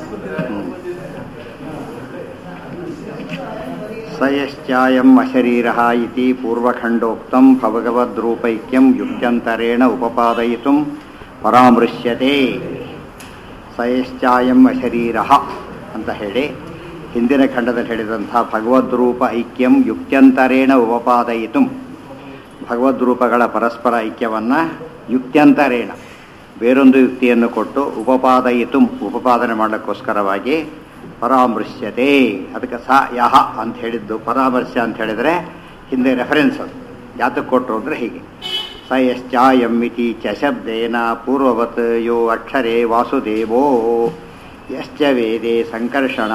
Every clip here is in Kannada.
स यश्चायम् अशरीरः इति पूर्वखण्डोक्तं भगवद्रूपैक्यं युक्त्यन्तरेण उपपादयितुं ಪರಾಮೃಶ್ಯತೆ ಸಯಶ್ಚಾಯಂ ಅಶರೀರಃ ಅಂತ ಹೇಳಿ ಹಿಂದಿನ ಖಂಡದಲ್ಲಿ ಹೇಳಿದಂಥ ಭಗವದ್ರೂಪ ಐಕ್ಯಂ ಯುಕ್ತ್ಯಂತರೇಣ ಉಪಪಾದಯಿತು ಭಗವದ್ರೂಪಗಳ ಪರಸ್ಪರ ಐಕ್ಯವನ್ನು ಯುಕ್ತ್ಯಂತರೇಣ ಬೇರೊಂದು ಯುಕ್ತಿಯನ್ನು ಕೊಟ್ಟು ಉಪಪಾದಯಿತು ಉಪಪಾದನೆ ಮಾಡಲಿಕ್ಕೋಸ್ಕರವಾಗಿ ಪರಾಮೃಶ್ಯತೆ ಅದಕ್ಕೆ ಸ ಯಹ ಅಂತ ಹೇಳಿದ್ದು ಪರಾಮರ್ಶ ಅಂತ ಹೇಳಿದರೆ ಹಿಂದೆ ರೆಫರೆನ್ಸ್ ಅದು ಯಾತಕ್ಕೆ ಕೊಟ್ಟರು ಅಂದರೆ ಹೀಗೆ ಸ ಯಶ್ಚಾಯಂ ಇತಿ ಚ ಶಬ್ದೇನ ಪೂರ್ವವತ್ ಯೋ ಅಕ್ಷರೇ ವಾಸುದೇವೋ ಯಶ್ಚ ವೇದೆ ಸಂಕರ್ಷಣ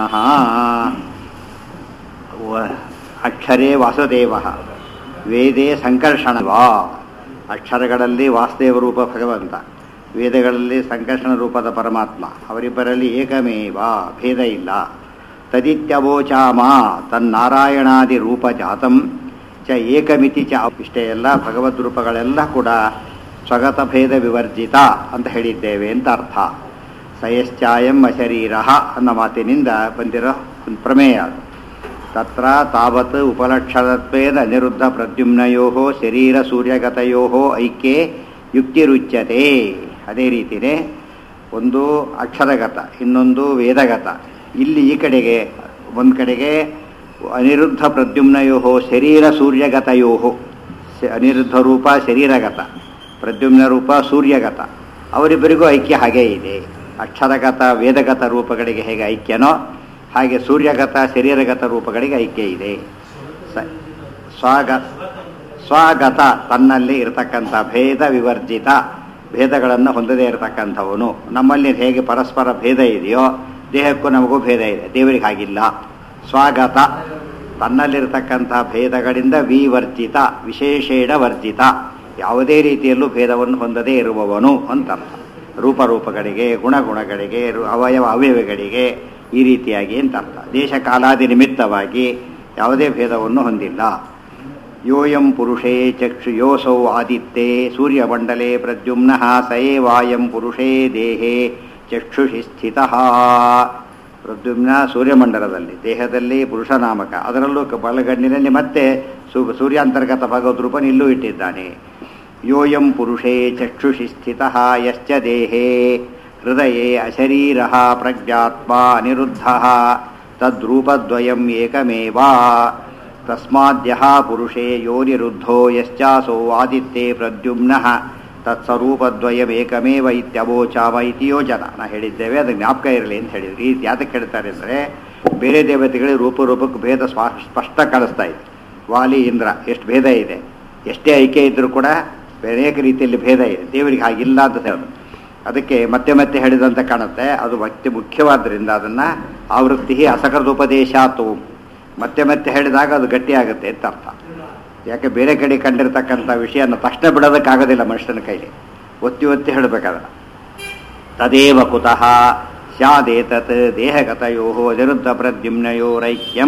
ಅಕ್ಷರೇ ವಾಸುದೇವ ವೇದೇ ಸಂಕರ್ಷಣ ವಾ ಅಕ್ಷರಗಳಲ್ಲಿ ವಾಸುದೇವ ರೂಪ ಭಗವಂತ ವೇದಗಳಲ್ಲಿ ಸಂಕರ್ಷಣ ರೂಪದ ಪರಮಾತ್ಮ ಅವರಿಬ್ಬರಲ್ಲಿ ಏಕಮೇವ ಭೇದ ಇಲ್ಲ ತದಿತ್ಯವೋಚಾಮ ತನ್ನಾರಾಯಣಾದಿ ರೂಪ ಜಾತಂ ಚ ಏಕಮಿತಿ ಚ ಇಷ್ಟೇ ಎಲ್ಲ ಭಗವದ್ ರೂಪಗಳೆಲ್ಲ ಕೂಡ ಸ್ವಗತ ಭೇದ ವಿವರ್ಜಿತ ಅಂತ ಹೇಳಿದ್ದೇವೆ ಅಂತ ಅರ್ಥ ಸಯಶ್ಚಾಯಂ ಅಶರೀರ ಅನ್ನೋ ಮಾತಿನಿಂದ ಬಂದಿರೋ ಒಂದು ಪ್ರಮೇಯ ಅದು ತತ್ರ ತಾವತ್ ಉಪಲಕ್ಷಣತ್ವೇನ ಅನಿರುದ್ಧ ಪ್ರದ್ಯುಮ್ನಯೋ ಶರೀರ ಸೂರ್ಯಗತಯೋ ಐಕ್ಯೆ ಯುಕ್ತಿರುಚ್ಯತೆ ಅದೇ ರೀತಿಯೇ ಒಂದು ಅಕ್ಷರಗತ ಇನ್ನೊಂದು ವೇದಗತ ಇಲ್ಲಿ ಈ ಕಡೆಗೆ ಒಂದು ಕಡೆಗೆ ಅನಿರುದ್ಧ ಪ್ರದ್ಯುಮ್ನಯೋ ಶರೀರ ಸೂರ್ಯಗತಯೋ ಅನಿರುದ್ಧ ರೂಪ ಶರೀರಗತ ಪ್ರದ್ಯುಮ್ನ ರೂಪ ಸೂರ್ಯಗತ ಅವರಿಬ್ಬರಿಗೂ ಐಕ್ಯ ಹಾಗೇ ಇದೆ ಅಕ್ಷರಗತ ವೇದಗತ ರೂಪಗಳಿಗೆ ಹೇಗೆ ಐಕ್ಯನೋ ಹಾಗೆ ಸೂರ್ಯಗತ ಶರೀರಗತ ರೂಪಗಳಿಗೆ ಐಕ್ಯ ಇದೆ ಸ ಸ್ವಾಗ ಸ್ವಾಗತ ತನ್ನಲ್ಲಿ ಇರತಕ್ಕಂಥ ಭೇದ ವಿವರ್ಜಿತ ಭೇದಗಳನ್ನು ಹೊಂದದೇ ಇರತಕ್ಕಂಥವನು ನಮ್ಮಲ್ಲಿ ಹೇಗೆ ಪರಸ್ಪರ ಭೇದ ಇದೆಯೋ ದೇಹಕ್ಕೂ ನಮಗೂ ಭೇದ ಇದೆ ದೇವರಿಗೆ ಹಾಗಿಲ್ಲ ಸ್ವಾಗತ ತನ್ನಲ್ಲಿರತಕ್ಕಂಥ ಭೇದಗಳಿಂದ ವಿವರ್ಜಿತ ವಿಶೇಷೇಣ ವರ್ಜಿತ ಯಾವುದೇ ರೀತಿಯಲ್ಲೂ ಭೇದವನ್ನು ಹೊಂದದೇ ಇರುವವನು ಅಂತ ರೂಪರೂಪಗಳಿಗೆ ಗುಣಗುಣಗಳಿಗೆ ಅವಯವ ಅವಯವಗಳಿಗೆ ಈ ರೀತಿಯಾಗಿ ಅಂತ ಅರ್ಥ ದೇಶ ಕಾಲಾದಿ ನಿಮಿತ್ತವಾಗಿ ಯಾವುದೇ ಭೇದವನ್ನು ಹೊಂದಿಲ್ಲ ಯೋಯಂ ಪುರುಷೇ ಚಕ್ಷು ಯೋಸೌ ಆದಿತ್ಯೆ ಸೂರ್ಯಮಂಡಲೆ ಪ್ರದ್ಯುಮ್ನಃ ಸಯೇವಾಯಂ ಪುರುಷೇ ದೇಹೇ ಚಕ್ಷುಷಿ ಸ್ಥಿತ ಪ್ರದ್ಯುಮ್ನ ಸೂರ್ಯಮಂಡಲದಲ್ಲಿ ದೇಹದಲ್ಲಿ ಪುರುಷನಾಮಕ ಅದರಲ್ಲೂ ಬಲಗಣ್ಣಿನಲ್ಲಿ ಮತ್ತೆ ಸೂರ್ಯಾಂತರ್ಗತ ಭಗವದ್ರೂಪನ ಇಲ್ಲೂ ಇಟ್ಟಿದ್ದಾನೆ ಯೋಯಂ ಪುರುಷೇ ಚಕ್ಷುಷಿ ಸ್ಥಿತ ಯಶ್ಚ ದೇಹೇ ಹೃದಯೇ ಅಶರೀರ ಪ್ರಜ್ಞಾತ್ಮ ಅನಿರುದ್ಧ ತದ್ರೂಪದ್ವಯಂ ಏಕಮೇವ ತಸ್ಮಾದ್ಯ ಪುರುಷೇ ಯೋನಿರುದ್ಧೋ ಯಶ್ಚಾಸೋ ಆದಿತ್ಯೆ ಪ್ರದ್ಯುಮ್ನಃ ತತ್ಸ್ವರೂಪದ್ವಯಮೇಕಮೇವ ಇತ್ಯವೋಚಾಮ ಇತಿ ಯೋಜನ ನಾ ಹೇಳಿದ್ದೇವೆ ಅದು ಜ್ಞಾಪಕ ಇರಲಿ ಅಂತ ಹೇಳಿದ್ರಿ ಇದು ಯಾತಕ್ಕೆ ಹೇಳ್ತಾರೆ ಅಂದರೆ ಬೇರೆ ದೇವತೆಗಳಿಗೆ ರೂಪರೂಪಕ್ಕೆ ಭೇದ ಸ್ಪಷ್ಟ ಕಾಣಿಸ್ತಾ ಇದೆ ವಾಲಿ ಇಂದ್ರ ಎಷ್ಟು ಭೇದ ಇದೆ ಎಷ್ಟೇ ಐಕ್ಯ ಇದ್ದರೂ ಕೂಡ ಅನೇಕ ರೀತಿಯಲ್ಲಿ ಭೇದ ಇದೆ ದೇವರಿಗೆ ಹಾಗಿಲ್ಲ ಅಂತ ಹೇಳೋದು ಅದಕ್ಕೆ ಮತ್ತೆ ಮತ್ತೆ ಹೇಳಿದಂತೆ ಕಾಣುತ್ತೆ ಅದು ಭಕ್ತಿ ಮುಖ್ಯವಾದ್ದರಿಂದ ಅದನ್ನು ಆವೃತ್ತಿ ಅಸಕೃತೋಪದೇಶಾತು ಮತ್ತೆ ಮತ್ತೆ ಹೇಳಿದಾಗ ಅದು ಗಟ್ಟಿಯಾಗುತ್ತೆ ಅಂತ ಅರ್ಥ ಯಾಕೆ ಬೇರೆ ಕಡೆ ಕಂಡಿರ್ತಕ್ಕಂಥ ವಿಷಯನ ತಕ್ಷಣ ಬಿಡೋದಕ್ಕಾಗೋದಿಲ್ಲ ಮನುಷ್ಯನ ಕೈಲಿ ಒತ್ತಿ ಒತ್ತಿ ಹೇಳಬೇಕಾದ್ರೆ ತದೇವ ಕುತಃ ಸ್ಯಾದೇತತ್ ದೇಹಗತಯೋ ಅನಿರುದ್ಧ ಪ್ರದ್ಯುಮ್ನಯೋರೈಕ್ಯಂ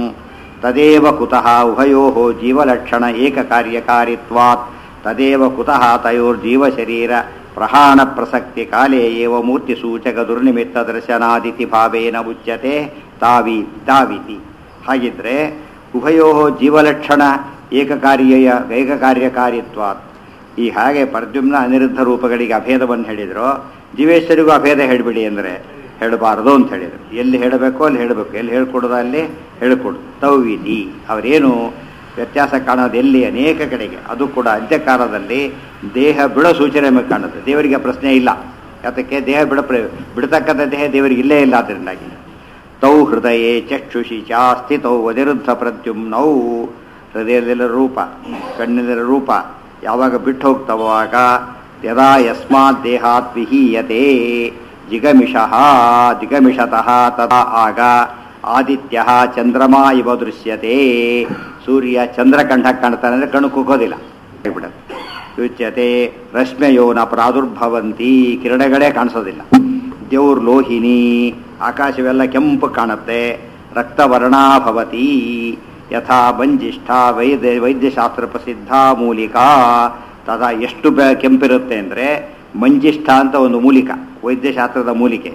ತದೇವ ಕುತಃ ಉಭಯೋ ಜೀವಲಕ್ಷಣ ಏಕಕಾರ್ಯಕಾರಿತ್ವಾತ್ ತದೇವ ಕುತಃ ತಯೋರ್ಜೀವಶರೀರ ಪ್ರಹಾಣ ಪ್ರಸಕ್ತಿ ಕಾಲೇ ಏವ ಮೂರ್ತಿ ಸೂಚಕ ದುರ್ನಿಮಿತ್ತ ದರ್ಶನಾದಿತಿ ಭಾವೇನ ಉಚ್ಯತೆ ತಾವಿ ತಾವಿತಿ ಹಾಗಿದ್ರೆ ಉಭಯೋ ಜೀವಲಕ್ಷಣ ಏಕಕಾರ್ಯ ಏಕಕಾರ್ಯಕಾರಿತ್ವ ಈ ಹಾಗೆ ಪ್ರದ್ಯುಮ್ನ ಅನಿರುದ್ಧ ರೂಪಗಳಿಗೆ ಅಭೇದವನ್ನು ಹೇಳಿದ್ರು ಜೀವೇಶ್ವರಿಗೂ ಅಭೇದ ಹೇಳಿಬಿಡಿ ಅಂದರೆ ಹೇಳಬಾರದು ಅಂತ ಹೇಳಿದರು ಎಲ್ಲಿ ಹೇಳಬೇಕು ಅಲ್ಲಿ ಹೇಳಬೇಕು ಎಲ್ಲಿ ಹೇಳ್ಕೊಡೋದು ಅಲ್ಲಿ ಹೇಳ್ಕೊಡು ತೌವಿತಿ ಅವರೇನು ವ್ಯತ್ಯಾಸ ಕಾಣೋದು ಎಲ್ಲಿ ಅನೇಕ ಕಡೆಗೆ ಅದು ಕೂಡ ಅಂತ್ಯಕಾಲದಲ್ಲಿ ದೇಹ ಬಿಡೋ ಸೂಚನೆ ನಮಗೆ ಕಾಣುತ್ತೆ ದೇವರಿಗೆ ಪ್ರಶ್ನೆ ಇಲ್ಲ ಯಾತಕ್ಕೆ ದೇಹ ಬಿಡ ಬಿಡತಕ್ಕಂಥ ದೇಹ ದೇವರಿಗೆ ಇಲ್ಲೇ ಇಲ್ಲ ಅದರಿಂದಾಗಿ ತೌ ಹೃದಯೇ ಚಕ್ಷುಷಿ ಚ ಸ್ಥಿತೌ ಅನಿರುದ್ಧ ಪ್ರದ್ಯುಮ್ನೌ ಹೃದಯದಲ್ಲಿರೋ ರೂಪ ಕಣ್ಣಿನ ರೂಪ ಯಾವಾಗ ಬಿಟ್ಟು ಹೋಗ್ತವೋ ಆಗ ಯದಾ ಯಸ್ಮಾತ್ ದೇಹಾತ್ ವಿಹೀಯತೆ ಜಿಗಮಿಷಃ ಜಿಗಮಿಷತಃ ತದಾ ಆಗ ಆದಿತ್ಯ ಚಂದ್ರಮಾ ಇವ ದೃಶ್ಯತೆ ಸೂರ್ಯ ಚಂದ್ರಕಂಠ ಕಾಣ್ತಾನೆ ಅಂದರೆ ಕಣ್ಣು ಕುಕ್ಕೋದಿಲ್ಲ ಬಿಡುತ್ತೆ ಯುಚ್ಯತೆ ರಶ್ಮೆಯೋನ ಪ್ರಾದುರ್ಭವಂತಿ ಕಿರಣಗಳೇ ಕಾಣಿಸೋದಿಲ್ಲ ದೇವ್ರ ಲೋಹಿನಿ ಆಕಾಶವೆಲ್ಲ ಕೆಂಪು ಕಾಣುತ್ತೆ ರಕ್ತವರ್ಣಾಭವತಿ ಯಥಾ ಮಂಜಿಷ್ಠ ವೈದ್ಯ ವೈದ್ಯಶಾಸ್ತ್ರ ಪ್ರಸಿದ್ಧ ಮೂಲಿಕಾ ತದಾ ಎಷ್ಟು ಬೆ ಕೆಂಪಿರುತ್ತೆ ಅಂದರೆ ಮಂಜಿಷ್ಠ ಅಂತ ಒಂದು ಮೂಲಿಕ ವೈದ್ಯಶಾಸ್ತ್ರದ ಮೂಲಿಕೆ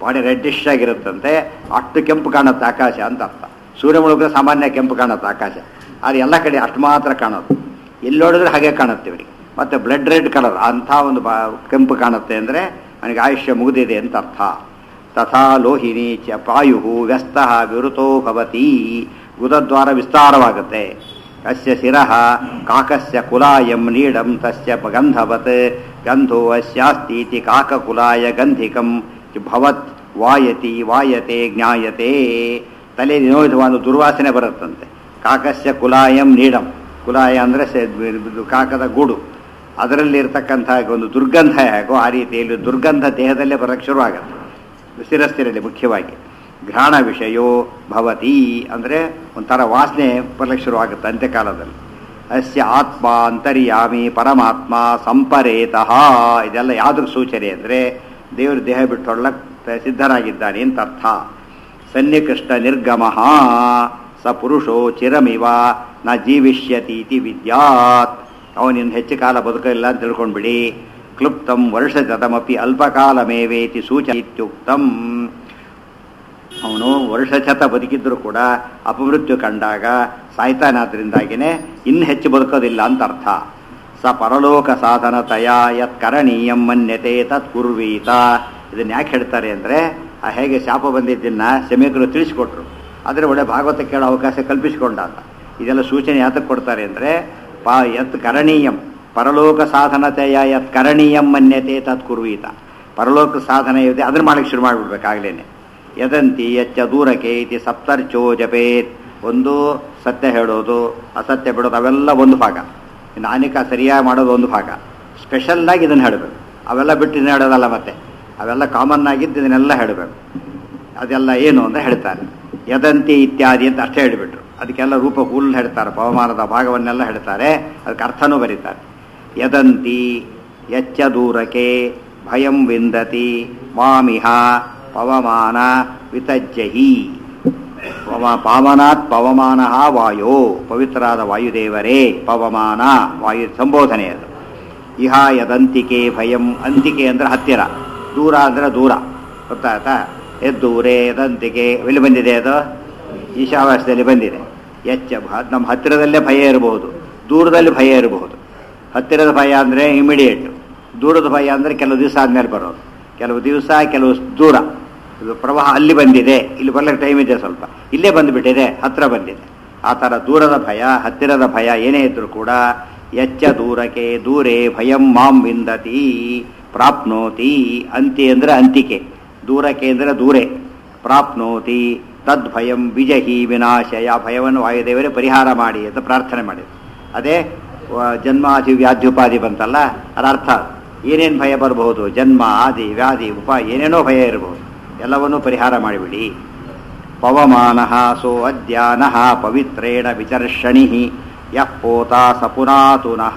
ಬಾಡಿ ರೆಡ್ಡಿಶ್ ಆಗಿರುತ್ತಂತೆ ಅಷ್ಟು ಕೆಂಪು ಕಾಣುತ್ತೆ ಆಕಾಶ ಅಂತ ಅರ್ಥ ಸೂರ್ಯ ಮುಳುಗಿದ್ರೆ ಸಾಮಾನ್ಯ ಕೆಂಪು ಕಾಣುತ್ತೆ ಆಕಾಶ ಆದರೆ ಎಲ್ಲ ಕಡೆ ಅಷ್ಟು ಮಾತ್ರ ಕಾಣೋದು ಎಲ್ಲಿ ನೋಡಿದ್ರೆ ಹಾಗೆ ಕಾಣುತ್ತೆ ಇವರಿಗೆ ಮತ್ತು ಬ್ಲಡ್ ರೆಡ್ ಕಲರ್ ಅಂಥ ಒಂದು ಬಾ ಕೆಂಪು ಕಾಣುತ್ತೆ ಅಂದರೆ ನನಗೆ ಆಯುಷ್ಯ ಮುಗಿದಿದೆ ಅಂತ ಅರ್ಥ ತಥಾ ಲೋಹಿನಿ ಚ ಪಾಯು ವ್ಯಸ್ತ ವಿವೃತೋ ಭವತಿ ಗುದದ್ವಾರ ವಿಸ್ತಾರವಾಗುತ್ತೆ ಅಸ್ಯ ಶಿರಃ ಕಾಕಸ್ಯ ಕುಲಾಯಂ ನೀಡಂ ತಸ್ಯ ಗಂಧವತ್ ಗಂಧೋ ಅಸ್ಯಾಸ್ತೀತಿ ಕಾಕಕುಲಾಯ ಗಂಧಿಕಂ ಭವತ್ ವಾಯತಿ ವಾಯತೆ ಜ್ಞಾಯತೆ ತಲೆ ನಿರೋಧವಾದ ದುರ್ವಾಸನೆ ಬರುತ್ತಂತೆ ಕಾಕಸ್ಯ ಕುಲಾಯಂ ನೀಡಂ ಕುಲಾಯ ಅಂದರೆ ಕಾಕದ ಗೂಡು ಅದರಲ್ಲಿ ಇರ್ತಕ್ಕಂಥ ಒಂದು ದುರ್ಗಂಧ ಹೇಗೋ ಆ ರೀತಿಯಲ್ಲಿ ದುರ್ಗಂಧ ದೇಹದಲ್ಲೇ ಬರಕ್ಕೆ ಶುರುವಾಗುತ್ತೆ ಶಿರಸ್ಥಿರಲ್ಲಿ ಮುಖ್ಯವಾಗಿ ಘ್ರಾಣ ವಿಷಯೋ ಭವತಿ ಅಂದರೆ ಒಂಥರ ವಾಸನೆ ಬರಲಿಕ್ಕೆ ಶುರುವಾಗುತ್ತೆ ಅಂತ್ಯಕಾಲದಲ್ಲಿ ಅಸ್ಯ ಆತ್ಮ ಅಂತರ್ಯಾಮಿ ಪರಮಾತ್ಮ ಸಂಪರೇತಃ ಇದೆಲ್ಲ ಯಾವುದ್ರ ಸೂಚನೆ ಅಂದರೆ ದೇವರು ದೇಹ ಬಿಟ್ಟೊಳ್ಳಕ್ಕೆ ಸಿದ್ಧರಾಗಿದ್ದಾನೆ ಅಂತ ಅರ್ಥ ಸನ್ನಿಕೃಷ್ಟ ನಿರ್ಗಮ ಸ ಪುರುಷೋ ಚಿರಮಿವ ನ ಜೀವಿಷ್ಯತೀತಿ ವಿದ್ಯಾತ್ ಅವನಿನ್ನು ಹೆಚ್ಚು ಕಾಲ ಬದುಕಿಲ್ಲ ಅಂತ ತಿಳ್ಕೊಂಡ್ಬಿಡಿ ಕ್ಲುಪ್ತಂ ವರ್ಷಶತಮಪಿ ಅಲ್ಪಕಾಲಮೇವೇತಿ ಸೂಚ ಇತ್ಯುಕ್ತಂ ಅವನು ವರ್ಷಶತ ಬದುಕಿದ್ರು ಕೂಡ ಅಪಮೃತ್ಯು ಕಂಡಾಗ ಸಾಯ್ತಾನಾದ್ರಿಂದಾಗಿನೇ ಇನ್ನು ಹೆಚ್ಚು ಬದುಕೋದಿಲ್ಲ ಅಂತ ಅರ್ಥ ಸ ಪರಲೋಕ ಸಾಧನತಯ ಯತ್ ಕರಣೀಯಂ ಮನ್ಯತೆ ತತ್ ಕುರ್ವೀತ ಇದನ್ನ ಯಾಕೆ ಹೇಳ್ತಾರೆ ಅಂದರೆ ಆ ಹೇಗೆ ಶಾಪ ಬಂದಿದ್ದನ್ನ ಶಮೀಕರು ತಿಳಿಸ್ಕೊಟ್ರು ಆದರೆ ಒಳ್ಳೆ ಭಾಗವತ ಕೇಳೋ ಅವಕಾಶ ಕಲ್ಪಿಸಿಕೊಂಡ ಅಂತ ಇದೆಲ್ಲ ಸೂಚನೆ ಯಾತಕ್ಕೆ ಕೊಡ್ತಾರೆ ಅಂದರೆ ಪಾ ಯತ್ ಕರಣೀಯಂ ಪರಲೋಕ ಸಾಧನತೆಯ ಯತ್ ಕರಣೀಯಂ ಮನ್ಯತೆ ತತ್ ಕುರ್ವೀತ ಪರಲೋಕ ಸಾಧನೆ ಇದೆ ಅದನ್ನ ಮಾಡಕ್ಕೆ ಶುರು ಮಾಡಿಬಿಡ್ಬೇಕಾಗ್ಲೇನೆ ಯದಂತಿ ಯಚ್ಚ ದೂರಕ್ಕೆ ಇತಿ ಸಪ್ತರ್ಚೋ ಜಪೇತ್ ಒಂದು ಸತ್ಯ ಹೇಳೋದು ಅಸತ್ಯ ಬಿಡೋದು ಅವೆಲ್ಲ ಒಂದು ಭಾಗ ಇನ್ನು ಅನೇಕ ಸರಿಯಾಗಿ ಮಾಡೋದು ಒಂದು ಭಾಗ ಸ್ಪೆಷಲ್ಲಾಗಿ ಇದನ್ನು ಹೇಳಬೇಕು ಅವೆಲ್ಲ ಬಿಟ್ಟು ಇದನ್ನ ಹೇಳೋದಲ್ಲ ಮತ್ತೆ ಅವೆಲ್ಲ ಕಾಮನ್ ಆಗಿದ್ದು ಇದನ್ನೆಲ್ಲ ಹೇಳಬೇಕು ಅದೆಲ್ಲ ಏನು ಅಂತ ಹೇಳ್ತಾರೆ ಯದಂತಿ ಇತ್ಯಾದಿ ಅಂತ ಅಷ್ಟೇ ಹೇಳಿಬಿಟ್ರು ಅದಕ್ಕೆಲ್ಲ ರೂಪ ಹುಲ್ ಹೇಳ್ತಾರೆ ಪವಮಾನದ ಭಾಗವನ್ನೆಲ್ಲ ಹೇಳ್ತಾರೆ ಅದಕ್ಕೆ ಅರ್ಥನೂ ಬರೀತಾರೆ ಯದಂತಿ ಯಚ್ಚ ದೂರಕ್ಕೆ ಭಯಂ ವಿಂದತಿ ಮಾಮಿಹ ಪವಮಾನ ವಿತಜ್ಜಹಿ ಪವ ಪಾವನಾತ್ ಪವಮಾನ ವಾಯೋ ಪವಿತ್ರರಾದ ವಾಯುದೇವರೇ ಪವಮಾನ ವಾಯು ಸಂಬೋಧನೆ ಅದು ಇಹ ಯದಂತಿಕೆ ಭಯಂ ಅಂತಿಕೆ ಅಂದ್ರೆ ಹತ್ತಿರ ದೂರ ಅಂದ್ರೆ ದೂರ ಗೊತ್ತಾಯ್ತಾ ಎದ್ದೂರೇ ಯದಂತಿಕೆ ಎಲ್ಲಿ ಬಂದಿದೆ ಅದು ಈಶಾವಾಸ್ಯದಲ್ಲಿ ಬಂದಿದೆ ಎಚ್ಚ ಭ- ನಮ್ಮ ಹತ್ತಿರದಲ್ಲೇ ಭಯ ಇರಬಹುದು ದೂರದಲ್ಲಿ ಭಯ ಇರಬಹುದು ಹತ್ತಿರದ ಭಯ ಅಂದರೆ ಇಮಿಡಿಯೇಟ್ ದೂರದ ಭಯ ಅಂದರೆ ಕೆಲವು ದಿವಸ ಆದ್ಮೇಲೆ ಬರೋದು ಕೆಲವು ದಿವಸ ಕೆಲವು ದೂರ ಇದು ಪ್ರವಾಹ ಅಲ್ಲಿ ಬಂದಿದೆ ಇಲ್ಲಿ ಬರ್ಲಿಕ್ಕೆ ಟೈಮ್ ಇದೆ ಸ್ವಲ್ಪ ಇಲ್ಲೇ ಬಂದುಬಿಟ್ಟಿದೆ ಹತ್ತಿರ ಬಂದಿದೆ ಆ ಥರ ದೂರದ ಭಯ ಹತ್ತಿರದ ಭಯ ಏನೇ ಇದ್ರೂ ಕೂಡ ಎಚ್ಚ ದೂರಕ್ಕೆ ದೂರೇ ಭಯಂ ಮಾಂ ವಿಂದತಿ ಪ್ರಾಪ್ನೋತಿ ಅಂತಿ ಅಂದರೆ ಅಂತಿಕೆ ದೂರಕ್ಕೆ ಅಂದರೆ ದೂರೇ ಪ್ರಾಪ್ನೋತಿ ತದ್ಭಯಂ ವಿಜಹಿ ವಿನಾಶಯ ಭಯವನ್ನು ವಾಯುದೇವರೇ ಪರಿಹಾರ ಮಾಡಿ ಅಂತ ಪ್ರಾರ್ಥನೆ ಮಾಡಿದ್ರು ಅದೇ ವ- ಜನ್ಮಾದಿ ವ್ಯಾಧ್ಯುಪಾದಿ ಬಂತಲ್ಲ ಅದರ ಅರ್ಥ ಏನೇನು ಭಯ ಬರಬಹುದು ಜನ್ಮ ಆದಿ ವ್ಯಾಧಿ ಉಪ ಏನೇನೋ ಭಯ ಇರಬಹುದು ಎಲ್ಲವನ್ನೂ ಪರಿಹಾರ ಮಾಡಿಬಿಡಿ ಪವಮಾನ ಸೋ ಅದ್ಯಾನಃ ಪವಿತ್ರೇಣ ವಿಚರ್ಷಣಿ ಯಃ ಪೋತ ಸ ಪುನಾತು ನಃ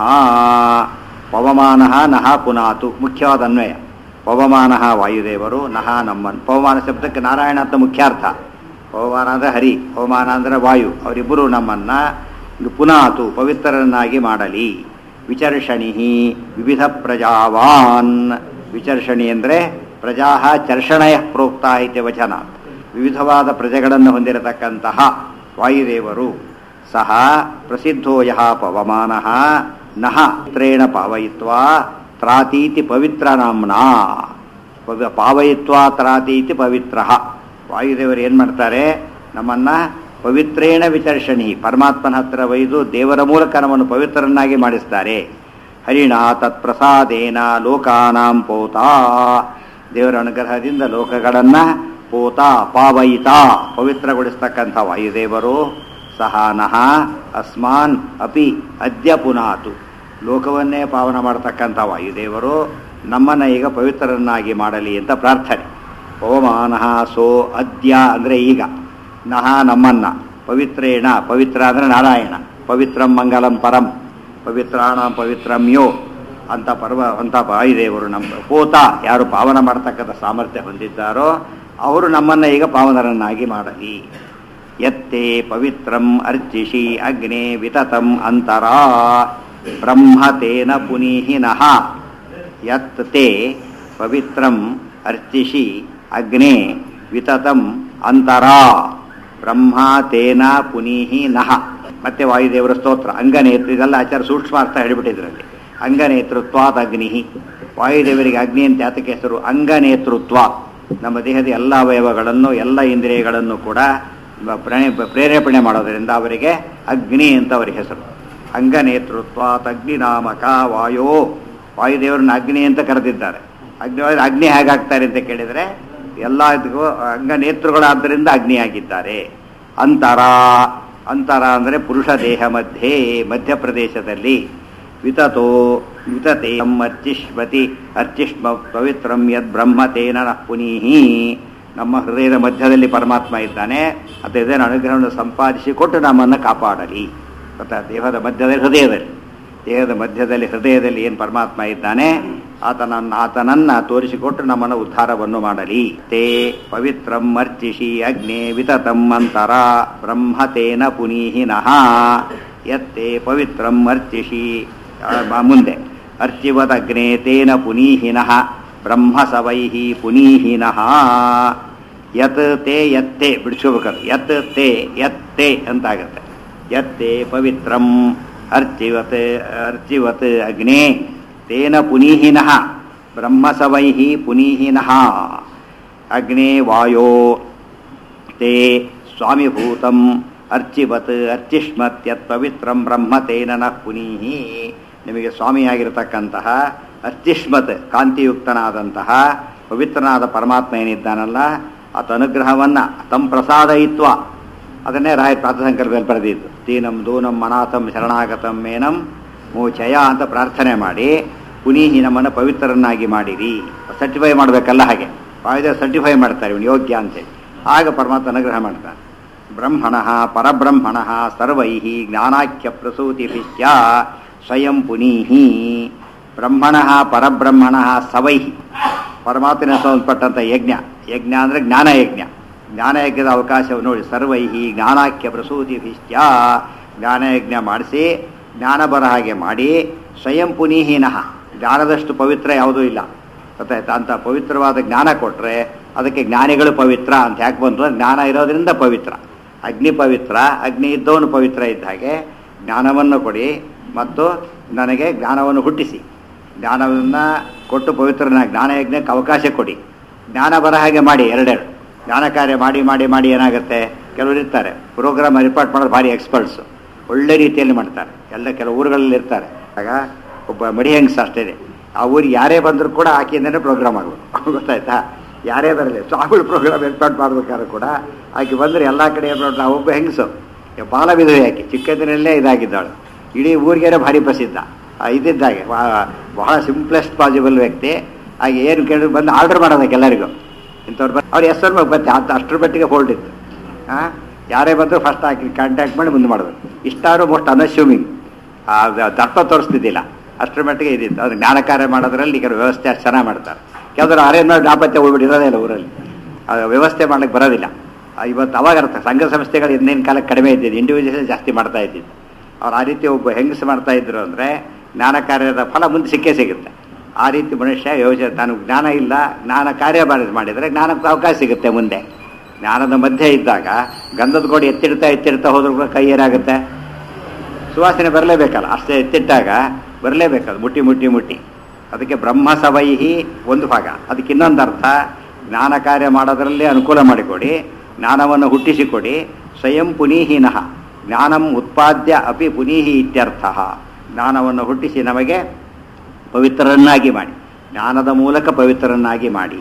ಪವಮಾನ ನಃ ಪುನಾತು ಮುಖ್ಯವಾದ ಅನ್ವಯ ಪವಮಾನ ವಾಯುದೇವರು ನಃ ನಮ್ಮನ್ ಪವಮಾನ ಶಬ್ದಕ್ಕೆ ನಾರಾಯಣ ಅಂತ ಮುಖ್ಯಾರ್ಥ ಪವಮಾನ ಅಂದರೆ ಹರಿ ಪವಮಾನ ಅಂದರೆ ವಾಯು ಅವರಿಬ್ಬರು ನಮ್ಮನ್ನ ಪುನಾತು ಪವಿತ್ರರನ್ನಾಗಿ ಮಾಡಲಿ ವಿಚರ್ಷಣಿ ವಿವಿಧ ಪ್ರಜಾವಾನ್ ವಿಚರ್ಷಣಿ ಅಂದರೆ ಪ್ರಜಾ ಚರ್ಷಣಯ ಪ್ರೋಕ್ತ ಇತಿ ವಚನ ವಿವಿಧವಾದ ಪ್ರಜೆಗಳನ್ನು ಹೊಂದಿರತಕ್ಕಂತಹ ವಾಯುದೇವರು ಸಹ ಪ್ರಸಿದ್ಧೋ ಯಹ ಪವಮಾನ ನಹ ತ್ರೇಣ ಪಾವಯಿತ್ವಾ ತ್ರಾತೀತಿ ಪವಿತ್ರ ನಾಮ್ನಾ ಪವಿ- ಪಾವಯಿತ್ವಾ ತ್ರಾತೀತಿ ಪವಿತ್ರ ವಾಯುದೇವರು ಏನು ಮಾಡ್ತಾರೆ ನಮ್ಮನ್ನ ಪವಿತ್ರೇಣ ವಿಚರ್ಷಣಿ ಪರಮಾತ್ಮನ ಹತ್ರ ಒಯ್ದು ದೇವರ ಮೂಲಕ ನಮ್ಮನ್ನು ಪವಿತ್ರರನ್ನಾಗಿ ಮಾಡಿಸ್ತಾರೆ ಹರಿಣ ತತ್ಪ್ರಸಾದೇನ ಲೋಕಾನಾಂ ಪೋತಾ ದೇವರ ಅನುಗ್ರಹದಿಂದ ಲೋಕಗಳನ್ನು ಪೋತ ಪಾವಯಿತ ಪವಿತ್ರಗೊಳಿಸ್ತಕ್ಕಂಥ ವಾಯುದೇವರು ಸಹ ನಃ ಅಸ್ಮಾನ್ ಅಪಿ ಅದ್ಯ ಪುನಾತು ಲೋಕವನ್ನೇ ಪಾವನ ಮಾಡತಕ್ಕಂಥ ವಾಯುದೇವರು ನಮ್ಮನ್ನು ಈಗ ಪವಿತ್ರರನ್ನಾಗಿ ಮಾಡಲಿ ಅಂತ ಪ್ರಾರ್ಥನೆ ಪವಮಾನಃ ಸೋ ಅದ್ಯ ಅಂದರೆ ಈಗ ನಹ ನಮ್ಮನ್ನ ಪವಿತ್ರೇಣ ಪವಿತ್ರ ಅಂದರೆ ನಾರಾಯಣ ಪವಿತ್ರಂ ಮಂಗಲಂ ಪರಂ ಪವಿತ್ರಾಣ ಪವಿತ್ರಂ ಯೋ ಅಂತ ಪರ್ವ ಅಂತ ವಾಯುದೇವರು ನಮ್ಮ ಪೋತ ಯಾರು ಪಾವನ ಮಾಡ್ತಕ್ಕಂಥ ಸಾಮರ್ಥ್ಯ ಹೊಂದಿದ್ದಾರೋ ಅವರು ನಮ್ಮನ್ನ ಈಗ ಪಾವನರನ್ನಾಗಿ ಮಾಡಲಿ ಯತ್ತೇ ಪವಿತ್ರಂ ಅರ್ಚಿಷಿ ಅಗ್ನೇ ವಿತತಂ ಅಂತರಾ ಬ್ರಹ್ಮ ತೇನ ಪುನೀಹಿ ನಃ ಯತ್ ತೇ ಪವಿತ್ರಂ ಅರ್ಚಿಷಿ ಅಗ್ನೇ ವಿತತಂ ಅಂತರಾ ಬ್ರಹ್ಮ ತೇನ ಪುನೀಹಿ ನಹ ಮತ್ತೆ ವಾಯುದೇವರ ಸ್ತೋತ್ರ ಅಂಗನೇತ್ರ ಇದೆಲ್ಲ ಆಚಾರ ಸೂಕ್ಷ್ಮಾರ್ಥ ಹೇಳಿಬಿಟ್ಟಿದ್ರಲ್ಲಿ ಅಂಗನೇತೃತ್ವಾದ ಅಗ್ನಿ ವಾಯುದೇವರಿಗೆ ಅಗ್ನಿ ಅಂತ ಯಾತಕ್ಕೆ ಹೆಸರು ಅಂಗನೇತೃತ್ವ ನಮ್ಮ ದೇಹದ ಎಲ್ಲ ಅವಯವಗಳನ್ನು ಎಲ್ಲ ಇಂದ್ರಿಯಗಳನ್ನು ಕೂಡ ಪ್ರಣೆ ಪ್ರೇರೇಪಣೆ ಮಾಡೋದರಿಂದ ಅವರಿಗೆ ಅಗ್ನಿ ಅಂತ ಅವರಿಗೆ ಹೆಸರು ಅಂಗನೇತೃತ್ವಾತ್ ಅಗ್ನಿ ನಾಮಕ ವಾಯೋ ವಾಯುದೇವರನ್ನ ಅಗ್ನಿ ಅಂತ ಕರೆದಿದ್ದಾರೆ ಅಗ್ನಿ ಅಗ್ನಿ ಹೇಗಾಗ್ತಾರೆ ಅಂತ ಕೇಳಿದರೆ ಎಲ್ಲ ಇದಕ್ಕೂ ಅಂಗನೇತೃಗಳಾದ್ದರಿಂದ ಅಗ್ನಿಯಾಗಿದ್ದಾರೆ ಅಂತರ ಅಂತರ ಅಂದರೆ ಪುರುಷ ದೇಹ ಮಧ್ಯೆ ಮಧ್ಯಪ್ರದೇಶದಲ್ಲಿ ವಿತತೋ ವಿತತೆ ಅರ್ಚಿಷ್ಮತಿ ಅರ್ಚಿಷ್ಮ ಪವಿತ್ರಂ ಯದ್ ಬ್ರಹ್ಮತೇನ ನಃ ಪುನೀಹಿ ನಮ್ಮ ಹೃದಯದ ಮಧ್ಯದಲ್ಲಿ ಪರಮಾತ್ಮ ಇದ್ದಾನೆ ಅದು ಇದನ್ನು ಅನುಗ್ರಹವನ್ನು ಸಂಪಾದಿಸಿ ಕೊಟ್ಟು ನಮ್ಮನ್ನು ಕಾಪಾಡಲಿ ಗೊತ್ತಾ ದೇಹದ ಮಧ್ಯದಲ್ಲಿ ಹೃದಯದಲ್ಲಿ ದೇಹದ ಮಧ್ಯದಲ್ಲಿ ಹೃದಯದಲ್ಲಿ ಏನು ಪರಮಾತ್ಮ ಇದ್ದಾನೆ ಆತನನ್ನ ಆತನನ್ನ ತೋರಿಸಿಕೊಟ್ಟು ನಮ್ಮನ್ನು ಉದ್ಧಾರವನ್ನು ಮಾಡಲಿ ತೇ ಪವಿತ್ರಂ ಅರ್ಚಿಷಿ ಅಗ್ನೇ ವಿತತಂ ಅಂತರ ಬ್ರಹ್ಮತೇನ ಪುನೀಹಿ ನಃ ಯತ್ತೇ ಪವಿತ್ರಂ ಅರ್ಚಿಷಿ ಆ, ಮುಂದೆ ಅರ್ಚಿವದಗ್ನೇ ತೇನ ಪುನೀಹಿನಃ ಬ್ರಹ್ಮ ಸವೈಹಿ ಪುನೀಹಿನಃ ಯತ್ ತೇ ಯತ್ತೆ ಬಿಡಿಸ್ಕೋಬೇಕಾದ್ರೆ ಯತ್ ತೇ ಯತ್ತೆ ಅಂತಾಗತ್ತೆ ಯತ್ತೆ ಪವಿತ್ರಂ ಅರ್ಚಿವತ್ ಅರ್ಚಿವತ್ ಅಗ್ನೇ ತೇನ ಪುನೀಹಿನಃ ಬ್ರಹ್ಮ ಸವೈಹಿ ಪುನೀಹಿನಃ ಅಗ್ನೇ ವಾಯೋ ತೇ ಸ್ವಾಮಿಭೂತಂ ಅರ್ಚಿವತ್ ಅರ್ಚಿಷ್ಮತ್ಯತ್ ಪವಿತ್ರಂ ಬ್ರಹ್ಮ ತೇನ ನಃ ಪುನೀಹಿ ನಿಮಗೆ ಸ್ವಾಮಿಯಾಗಿರತಕ್ಕಂತಹ ಅರ್ಚಿಷ್ಮತ್ ಕಾಂತಿಯುಕ್ತನಾದಂತಹ ಪವಿತ್ರನಾದ ಪರಮಾತ್ಮ ಏನಿದ್ದಾನಲ್ಲ ಆತ ಅನುಗ್ರಹವನ್ನು ತಂ ಪ್ರಸಾದಯಿತ್ವ ಅದನ್ನೇ ರಾಯ ಪ್ರಾತಸಂಕಲ್ಪದಲ್ಲಿ ಬರೆದಿದ್ದು ದೀನಂ ದೂನಂ ಅನಾಥಂ ಶರಣಾಗತಂ ಮೇನಂ ಮೋಚಯ ಅಂತ ಪ್ರಾರ್ಥನೆ ಮಾಡಿ ಪುನೀಹಿ ನಮ್ಮನ್ನು ಪವಿತ್ರರನ್ನಾಗಿ ಮಾಡಿರಿ ಸರ್ಟಿಫೈ ಮಾಡಬೇಕಲ್ಲ ಹಾಗೆ ವಾಯುದೇವ ಸರ್ಟಿಫೈ ಮಾಡ್ತಾರೆ ಇವನು ಯೋಗ್ಯ ಅಂತೇಳಿ ಆಗ ಪರಮಾತ್ಮ ಅನುಗ್ರಹ ಮಾಡ್ತಾನೆ ಬ್ರಹ್ಮಣ ಪರಬ್ರಹ್ಮಣ ಸರ್ವೈ ಜ್ಞಾನಾಖ್ಯ ಪ್ರಸೂತಿಭಿಶ್ಚ ಸ್ವಯಂ ಪುನೀಹಿ ಬ್ರಹ್ಮಣ ಪರಬ್ರಹ್ಮಣ ಸವೈ ಪರಮಾತ್ಮನ ಸಂಬಂಧಪಟ್ಟಂಥ ಯಜ್ಞ ಯಜ್ಞ ಅಂದರೆ ಜ್ಞಾನಯಜ್ಞ ಜ್ಞಾನಯಜ್ಞದ ಅವಕಾಶವನ್ನು ನೋಡಿ ಸರ್ವೈ ಜ್ಞಾನಾಖ್ಯ ಪ್ರಸೂತಿಭಿಶ್ಚ ಜ್ಞಾನಯಜ್ಞ ಮಾಡಿಸಿ ಜ್ಞಾನ ಬರ ಹಾಗೆ ಮಾಡಿ ಸ್ವಯಂ ಪುನೀಹಿನಃ ಜ್ಞಾನದಷ್ಟು ಪವಿತ್ರ ಯಾವುದೂ ಇಲ್ಲ ಗೊತ್ತಾಯ್ತಾ ಅಂತ ಪವಿತ್ರವಾದ ಜ್ಞಾನ ಕೊಟ್ಟರೆ ಅದಕ್ಕೆ ಜ್ಞಾನಿಗಳು ಪವಿತ್ರ ಅಂತ ಯಾಕೆ ಬಂತು ಅಂದ್ರೆ ಜ್ಞಾನ ಇರೋದ್ರಿಂದ ಪವಿತ್ರ ಅಗ್ನಿ ಪವಿತ್ರ ಅಗ್ನಿ ಇದ್ದವನು ಪವಿತ್ರ ಇದ್ದ ಹಾಗೆ ಜ್ಞಾನವನ್ನು ಕೊಡಿ ಮತ್ತು ನನಗೆ ಜ್ಞಾನವನ್ನು ಹುಟ್ಟಿಸಿ ಜ್ಞಾನವನ್ನು ಕೊಟ್ಟು ಪವಿತ್ರನ ಜ್ಞಾನಯಜ್ಞಕ್ಕೆ ಅವಕಾಶ ಕೊಡಿ ಜ್ಞಾನ ಬರ ಹಾಗೆ ಮಾಡಿ ಎರಡೆರಡು ಜ್ಞಾನ ಕಾರ್ಯ ಮಾಡಿ ಮಾಡಿ ಮಾಡಿ ಏನಾಗುತ್ತೆ ಕೆಲವರು ಇರ್ತಾರೆ ಪ್ರೋಗ್ರಾಮ್ ರಿಪೋರ್ಟ್ ಮಾಡೋದು ಭಾರಿ ಎಕ್ಸ್ಪರ್ಟ್ಸು ಒಳ್ಳೆ ರೀತಿಯಲ್ಲಿ ಮಾಡ್ತಾರೆ ಎಲ್ಲ ಕೆಲವು ಊರುಗಳಲ್ಲಿ ಇರ್ತಾರೆ ಆಗ ಒಬ್ಬ ಮಡಿ ಹೆಂಗ್ಸ್ ಅಷ್ಟೇ ಆ ಊರಿಗೆ ಯಾರೇ ಬಂದರೂ ಕೂಡ ಆಕೆಯಿಂದನೇ ಪ್ರೋಗ್ರಾಮ್ ಆಗಬೇಕು ಗೊತ್ತಾಯ್ತಾ ಯಾರೇ ಬರಲಿ ಸ್ವಾಮಿಗಳು ಪ್ರೋಗ್ರಾಮ್ ಏರ್ಪಾಡು ಮಾಡ್ಬೇಕಾದ್ರೂ ಕೂಡ ಆಕೆ ಬಂದರೆ ಎಲ್ಲ ಕಡೆ ಏನು ಮಾಡ್ತಾರೆ ಒಬ್ಬ ಹೆಂಗಸು ಬಾಲ ವಿಧವೆ ಆಕೆ ಚಿಕ್ಕಂದಿನಲ್ಲೇ ಇದಾಗಿದ್ದಾಳು ಇಡೀ ಊರಿಗೇನೆ ಭಾರಿ ಪ್ರಸಿದ್ಧ ಆ, ಇದ್ದಿದ್ದಾಗೆ ಬಹಳ- ಬಹಳ ಸಿಂಪ್ಲೆಸ್ಟ್ ಪಾಸಿಬಲ್ ವ್ಯಕ್ತಿ ಹಾಗೆ ಏನು ಕೇಳಿದ್ರು ಬಂದು ಆರ್ಡರ್ ಮಾಡೋದಕ್ಕೆ ಎಲ್ಲರಿಗೂ ಇಂಥವ್ರು ಬಂದು ಅವ್ರು ಹೆಸರು ಮೇಲೆ ಬತ್ತೆ ಅಂತ ಅಷ್ಟರ ಮಟ್ಟಿಗೆ ಹೋಲ್ಡ್ ಇತ್ತು ಹಾಂ ಯಾರೇ ಬಂದರೂ ಫಸ್ಟ್ ಹಾಕಿ ಕಾಂಟ್ಯಾಕ್ಟ್ ಮಾಡಿ ಮುಂದೆ ಮಾಡೋದು ಇಷ್ಟಾರು ಮೋಸ್ಟ್ ಅನ್ಅಸ್ಯೂಮಿಂಗ್ ದರ್ಪ ತೋರಿಸ್ತಿದ್ದಿಲ್ಲ ಅಷ್ಟರ ಮಟ್ಟಿಗೆ ಇದ್ದಿತ್ತು ಅದು ಜ್ಞಾನ ಕಾರ್ಯ ಮಾಡೋದ್ರಲ್ಲಿ ಈಗ ವ್ಯವಸ್ಥೆ ಅಷ್ಟು ಚೆನ್ನಾಗಿ ಮಾಡ್ತಾರೆ ಕೆಲವರು ಅರೇಂಜ್ ಮಾಡಿ ದಾಪತ್ಯ ಹೋಗ್ಬಿಟ್ಟಿರೋದೇ ಇಲ್ಲ ಊರಲ್ಲಿ ಅದು ವ್ಯವಸ್ಥೆ ಮಾಡ್ಲಿಕ್ಕೆ ಬರೋದಿಲ್ಲ ಆ, ಇವತ್ತು ಅವಾಗ ಅರ್ಥ ಸಂಘ ಸಂಸ್ಥೆಗಳು ಇನ್ನೇನು ಕಾಲಕ್ಕೆ ಕಡಿಮೆ ಇದ್ದಿದ್ದು ಇಂಡಿವಿಜುವಲ್ ಜಾಸ್ತಿ ಮಾಡ್ತಾ ಇದ್ದಿದ್ದು ಅವ್ರು ಆ ರೀತಿ ಒಬ್ಬ ಹೆಂಗಸು ಮಾಡ್ತಾ ಇದ್ರು ಅಂದರೆ ಜ್ಞಾನ ಕಾರ್ಯದ ಫಲ ಮುಂದೆ ಸಿಕ್ಕೇ ಸಿಗುತ್ತೆ ಆ ರೀತಿ ಮನುಷ್ಯ ಯೋಚನೆ ತಾನು ಜ್ಞಾನ ಇಲ್ಲ ಜ್ಞಾನ ಕಾರ್ಯ ಮಾಡಿ- ಮಾಡಿದರೆ ಜ್ಞಾನಕ್ಕೆ ಅವಕಾಶ ಸಿಗುತ್ತೆ ಮುಂದೆ ಜ್ಞಾನದ ಮಧ್ಯೆ ಇದ್ದಾಗ ಗಂಧದ ಗೋಡಿ ಎತ್ತಿಡ್ತಾ ಎತ್ತಿಡ್ತಾ ಹೋದ್ರೂ ಕೂಡ ಕೈ ಏನಾಗುತ್ತೆ ಸುವಾಸನೆ ಬರಲೇಬೇಕಲ್ಲ ಅಷ್ಟೇ ಎತ್ತಿಟ್ಟಾಗ ಬರಲೇಬೇಕದು ಮುಟ್ಟಿ ಮುಟ್ಟಿ ಮುಟ್ಟಿ ಅದಕ್ಕೆ ಬ್ರಹ್ಮ ಸವೈಹಿ ಒಂದು ಭಾಗ ಅದಕ್ಕೆ ಇನ್ನೊಂದು ಅರ್ಥ ಜ್ಞಾನ ಕಾರ್ಯ ಮಾಡೋದರಲ್ಲೇ ಅನುಕೂಲ ಮಾಡಿಕೊಡಿ ಜ್ಞಾನವನ್ನು ಹುಟ್ಟಿಸಿಕೊಡಿ ಸ್ವಯಂ ಪುನೀಹಿನಃ ಜ್ಞಾನಂ ಉತ್ಪಾದ್ಯ ಅಪಿ ಪುನೀಹಿ ಇತ್ಯರ್ಥ ಜ್ಞಾನವನ್ನು ಹುಟ್ಟಿಸಿ ನಮಗೆ ಪವಿತ್ರರನ್ನಾಗಿ ಮಾಡಿ ಜ್ಞಾನದ ಮೂಲಕ ಪವಿತ್ರರನ್ನಾಗಿ ಮಾಡಿ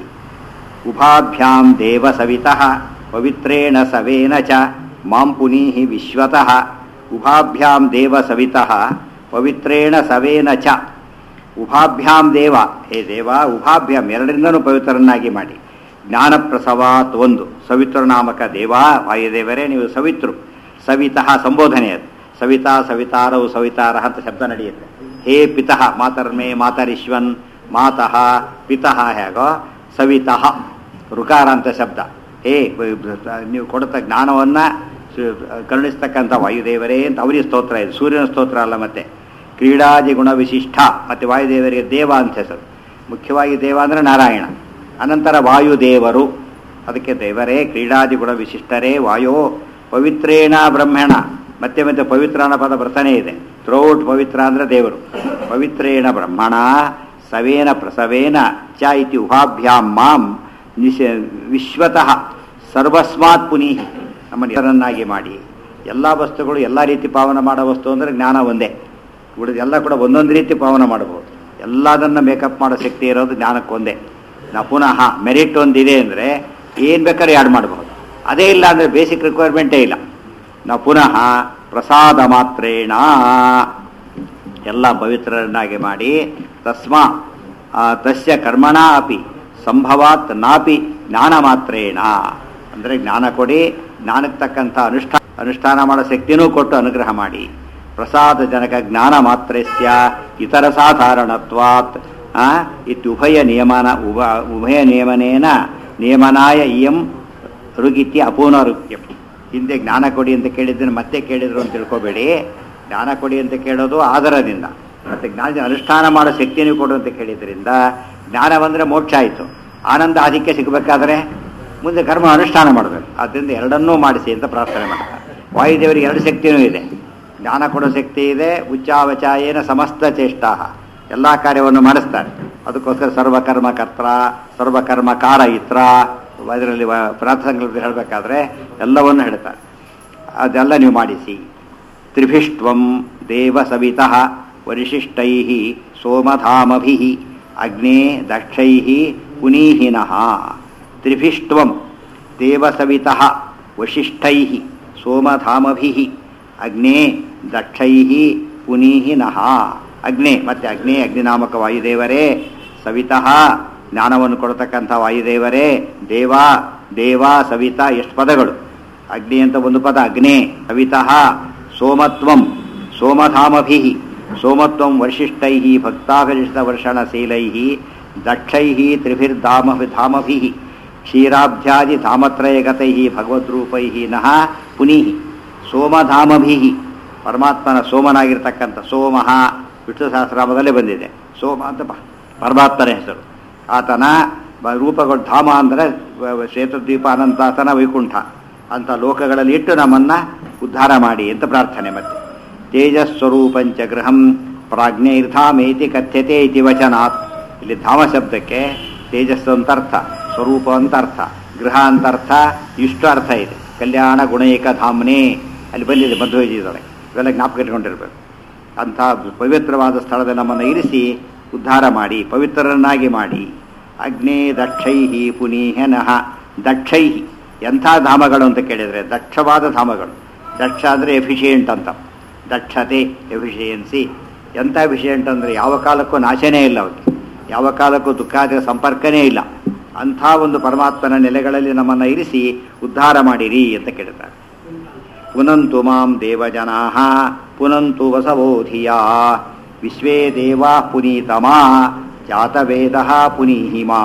ಉಭಾಭ್ಯಾಂ ದೇವ ಸವಿತಃ ಪವಿತ್ರೇಣ ಸವೇನ ಚ ಮಾಂ ಪುನೀಹಿ ವಿಶ್ವತಃ ಉಭಾಭ್ಯಾಂ ದೇವ ಸವಿತಃ ಪವಿತ್ರೇಣ ಸವೇನ ಚ ಉಭಾಭ್ಯಾಂ ದೇವ ಹೇ ದೇವ ಉಭಾಭ್ಯಾಂ ಎರಡರಿಂದನೂ ಪವಿತ್ರರನ್ನಾಗಿ ಮಾಡಿ ಜ್ಞಾನಪ್ರಸವಾತ್ ಒಂದು ಸವಿತೃನಾಮಕ ದೇವ ವಾಯುದೇವರೇ ನೀವು ಸವಿತೃ ಸವಿತಃ ಸಂಬೋಧನೆ ಅದು ಸವಿತಾ ಸವಿತಾರವು ಸವಿತಾರ ಅಂತ ಶಬ್ದ ನಡೆಯುತ್ತೆ ಹೇ ಪಿತಃ ಮಾತರ್ಮೇ ಮಾತರಿಶ್ವನ್ ಮಾತಃ ಪಿತಃ ಹೇಗೋ ಸವಿತಃ ಋಕಾರ ಅಂತ ಶಬ್ದ ಹೇ ನೀವು ಕೊಡುತ್ತ ಜ್ಞಾನವನ್ನು ಕರುಣಿಸ್ತಕ್ಕಂಥ ವಾಯುದೇವರೇ ಅಂತ ಅವರಿಗೆ ಸ್ತೋತ್ರ ಇದೆ ಸೂರ್ಯನ ಸ್ತೋತ್ರ ಅಲ್ಲ ಮತ್ತೆ ಕ್ರೀಡಾದಿ ಗುಣ ವಿಶಿಷ್ಟ ಮತ್ತು ವಾಯುದೇವರಿಗೆ ದೇವ ಅಂತ ಹೆಸರು ಮುಖ್ಯವಾಗಿ ದೇವ ಅಂದರೆ ನಾರಾಯಣ ಅನಂತರ ವಾಯುದೇವರು ಅದಕ್ಕೆ ದೇವರೇ ಕ್ರೀಡಾದಿ ಗುಣ ವಿಶಿಷ್ಟರೇ ವಾಯೋ ಪವಿತ್ರೇಣ ಬ್ರಹ್ಮಣ ಮತ್ತೆ ಮತ್ತೆ ಪವಿತ್ರ ಅನ್ನೋ ಪದ ಬರ್ತಾನೆ ಇದೆ ಥ್ರೋಟ್ ಪವಿತ್ರ ಅಂದ್ರೆ ದೇವರು ಪವಿತ್ರೇಣ ಬ್ರಹ್ಮಣ ಸವೇನ ಪ್ರಸವೇನ ಚ ಇತಿ ಉಭಾಭ್ಯಾಂ ಮಾಂ ನಿಶ ವಿಶ್ವತಃ ಸರ್ವಸ್ಮಾತ್ ಪುನೀ ನಮ್ಮನ್ನು ಇತರನ್ನಾಗಿ ಮಾಡಿ ಎಲ್ಲ ವಸ್ತುಗಳು ಎಲ್ಲ ರೀತಿ ಪಾವನ ಮಾಡೋ ವಸ್ತು ಅಂದರೆ ಜ್ಞಾನ ಒಂದೇ ಉಳಿದ ಎಲ್ಲ ಕೂಡ ಒಂದೊಂದು ರೀತಿ ಪಾವನ ಮಾಡಬಹುದು ಎಲ್ಲದನ್ನ ಮೇಕಪ್ ಮಾಡೋ ಶಕ್ತಿ ಇರೋದು ಜ್ಞಾನಕ್ಕೊಂದೇ ನಾವು ಪುನಃ ಮೆರಿಟ್ ಒಂದಿದೆ ಅಂದರೆ ಏನು ಬೇಕಾದ್ರೆ ಆ್ಯಡ್ ಮಾಡಬಹುದು ಅದೇ ಇಲ್ಲ ಅಂದರೆ ಬೇಸಿಕ್ ರಿಕ್ವೈರ್ಮೆಂಟೇ ಇಲ್ಲ ನಾವು ಪುನಃ ಪ್ರಸಾದ ಮಾತ್ರೇಣ ಎಲ್ಲ ಪವಿತ್ರರನ್ನಾಗಿ ಮಾಡಿ ತಸ್ಮಾ ಆ, ತಸ್ಯ ಕರ್ಮಣ ಅಪಿ ಸಂಭವಾತ್ ನಾಪಿ ಜ್ಞಾನ ಮಾತ್ರೇಣ ಅಂದರೆ ಜ್ಞಾನ ಕೊಡಿ ಜ್ಞಾನಕ್ಕೆ ತಕ್ಕಂಥ ಅನುಷ್ಠಾನ ಅನುಷ್ಠಾನ ಮಾಡೋ ಶಕ್ತಿನೂ ಕೊಟ್ಟು ಅನುಗ್ರಹ ಮಾಡಿ ಪ್ರಸಾದ ಜನಕ ಜ್ಞಾನ ಮಾತ್ರಸ್ಯ ಇತರ ಸಾಧಾರಣತ್ವಾತ್ ಆ, ಇತ್ಯುಭಯ ನಿಯಮನ ಉಭ ಉಭಯ ನಿಯಮನೇನ ನಿಯಮನಾಯ ಇಯಂ ಋಗಿತ್ಯ ಅಪೂರ್ಣರುಕ್ಯಂ ಹಿಂದೆ ಜ್ಞಾನ ಕೊಡಿ ಅಂತ ಕೇಳಿದ್ದನ್ನು ಮತ್ತೆ ಕೇಳಿದ್ರು ಅಂತ ತಿಳ್ಕೊಬೇಡಿ ಜ್ಞಾನ ಕೊಡಿ ಅಂತ ಕೇಳೋದು ಆದರದಿಂದ ಮತ್ತೆ ಜ್ಞಾನ ಅನುಷ್ಠಾನ ಮಾಡೋ ಶಕ್ತಿನೂ ಕೊಡು ಅಂತ ಕೇಳಿದ್ರಿಂದ ಜ್ಞಾನ ಬಂದರೆ ಮೋಕ್ಷ ಆಯಿತು ಆನಂದ ಅದಕ್ಕೆ ಸಿಗಬೇಕಾದ್ರೆ ಮುಂದೆ ಕರ್ಮ ಅನುಷ್ಠಾನ ಮಾಡಬೇಕು ಆದ್ದರಿಂದ ಎರಡನ್ನೂ ಮಾಡಿಸಿ ಅಂತ ಪ್ರಾರ್ಥನೆ ಮಾಡ್ತಾರೆ ವಾಯುದೇವರಿಗೆ ಎರಡು ಶಕ್ತಿನೂ ಇದೆ ಜ್ಞಾನ ಕೊಡೋ ಶಕ್ತಿ ಇದೆ ಉಚ್ಚಾವಚಾಯೇನ ಸಮಸ್ತ ಚೇಷ್ಟಾ ಎಲ್ಲ ಕಾರ್ಯವನ್ನು ಮಾಡಿಸ್ತಾರೆ ಅದಕ್ಕೋಸ್ಕರ ಸರ್ವಕರ್ಮ ಕರ್ತ ಸರ್ವಕರ್ಮ ಕಾರ ಇತ್ರ ಅದರಲ್ಲಿ ಪ್ರಾರ್ಥನೆಗಳು ಹೇಳಬೇಕಾದ್ರೆ ಎಲ್ಲವನ್ನು ಹೇಳ್ತಾರೆ ಅದೆಲ್ಲ ನೀವು ಮಾಡಿಸಿ ತ್ರಿಭಿಷ್ಟ್ವಂ ದೇವ ಸವಿತಃ ವರಿಶಿಷ್ಟೈ ಸೋಮಧಾಮಭಿ ಅಗ್ನೇ ದಕ್ಷೈ ಪುನೀಹಿನಃ ತ್ರಿಭಿಷ್ಟ್ವಂ ದೇವಸವಿತಃ ವಶಿಷ್ಠೈ ಸೋಮಧಾಮಭಿ ಅಗ್ನೇ ದಕ್ಷೈ ಪುನೀಹಿನಃ ಅಗ್ನೇ ಮತ್ತೆ ಅಗ್ನೇ ಅಗ್ನಿನಾಮಕ ವಾಯುದೇವರೇ ಸವಿತಃ ಜ್ಞಾನವನ್ನು ಕೊಡತಕ್ಕಂಥ ವಾಯುದೇವರೇ ದೇವ ದೇವ ಸವಿತ ಎಷ್ಟು ಪದಗಳು ಅಗ್ನಿ ಅಂತ ಒಂದು ಪದ ಅಗ್ನೇ ಸವಿತಃ ಸೋಮತ್ವಂ ಸೋಮಧಾಮಭಿ ಸೋಮತ್ವಂ ವರ್ಷಿಷ್ಟೈ ಭಕ್ತಾಭಿಷ್ಟ ವರ್ಷಣಶೀಲೈ ದಕ್ಷೈ ತ್ರಿಭಿರ್ಧಾಮ ಧಾಮಭಿ ಕ್ಷೀರಾಬ್ಧ್ಯಾದಿ ಧಾಮತ್ರಯಗತೈ ಭಗವದ್ರೂಪೈ ನಃ ಪುನೀ ಸೋಮಧಾಮಭಿ ಪರಮಾತ್ಮನ ಸೋಮನಾಗಿರ್ತಕ್ಕಂಥ ಸೋಮಃ ವಿಷ್ಣು ಸಹಸ್ರಾಮದಲ್ಲೇ ಬಂದಿದೆ ಸೋಮ ಅಂತ ಪ- ಪರಮಾತ್ಮನ ಹೆಸರು ಆತನ ಬ- ರೂಪಗಳು ಧಾಮ ಅಂದರೆ ಶ್ವೇತದ್ವೀಪ ಅನಂತಾಸನ ವೈಕುಂಠ ಅಂತ ಲೋಕಗಳಲ್ಲಿ ಇಟ್ಟು ನಮ್ಮನ್ನ ಉದ್ಧಾರ ಮಾಡಿ ಅಂತ ಪ್ರಾರ್ಥನೆ ಮತ್ತೆ ತೇಜಸ್ವರೂಪಂಚ ಗೃಹಂ ಪ್ರಾಜ್ಞೈರ್ಧಾಮೇತಿ ಕಥ್ಯತೆ ಇತಿ ವಚನಾತ್ ಇಲ್ಲಿ ಧಾಮ ಶಬ್ದಕ್ಕೆ ತೇಜಸ್ಸು ಅಂತ ಅರ್ಥ ಸ್ವರೂಪ ಅಂತ ಅರ್ಥ ಗೃಹ ಅಂತ ಅರ್ಥ ಇಷ್ಟು ಅರ್ಥ ಇದೆ ಕಲ್ಯಾಣ ಗುಣೈಕ ಧಾಮ್ನೆ ಅಲ್ಲಿ ಬಂದಿದೆ ಮಧ್ವಜೀದೊಳಗೆ ಇವೆಲ್ಲ ಜ್ಞಾಪಕ ಇಟ್ಕೊಂಡಿರ್ಬೇಕು ಅಂಥ ಪವಿತ್ರವಾದ ಸ್ಥಳದಲ್ಲಿ ನಮ್ಮನ್ನು ಇರಿಸಿ ಉದ್ಧಾರ ಮಾಡಿ ಪವಿತ್ರರನ್ನಾಗಿ ಮಾಡಿ ಅಗ್ನೇ ದಕ್ಷೈ ಪುನೀಹನಃ ದಕ್ಷೈ ಎಂಥ ಧಾಮಗಳು ಅಂತ ಕೇಳಿದರೆ ದಕ್ಷವಾದ ಧಾಮಗಳು ದಕ್ಷ ಅಂದರೆ ಎಫಿಷಿಯೆಂಟ್ ಅಂತ ದಕ್ಷತೆ ಎಫಿಷಿಯನ್ಸಿ ಎಂಥ ಎಫಿಷಿಯೆಂಟ್ ಅಂದರೆ ಯಾವ ಕಾಲಕ್ಕೂ ನಾಶನೇ ಇಲ್ಲ ಅವಕ್ಕೆ ಯಾವ ಕಾಲಕ್ಕೂ ದುಃಖಾದ ಸಂಪರ್ಕನೇ ಇಲ್ಲ ಅಂಥ ಒಂದು ಪರಮಾತ್ಮನ ನೆಲೆಗಳಲ್ಲಿ ನಮ್ಮನ್ನು ಇರಿಸಿ ಉದ್ಧಾರ ಮಾಡಿರಿ ಅಂತ ಕೇಳ್ತಾರೆ ಪುನಂತು ಮಾಂ ದೇವಜನಾ ಪುನಂತು ವಸವೋಧಿಯಾ ವಿಶ್ವೇ ದೇವಾ ಪುನೀತಮಾ ಜಾತವೇದ ಪುನೀಹಿಮಾ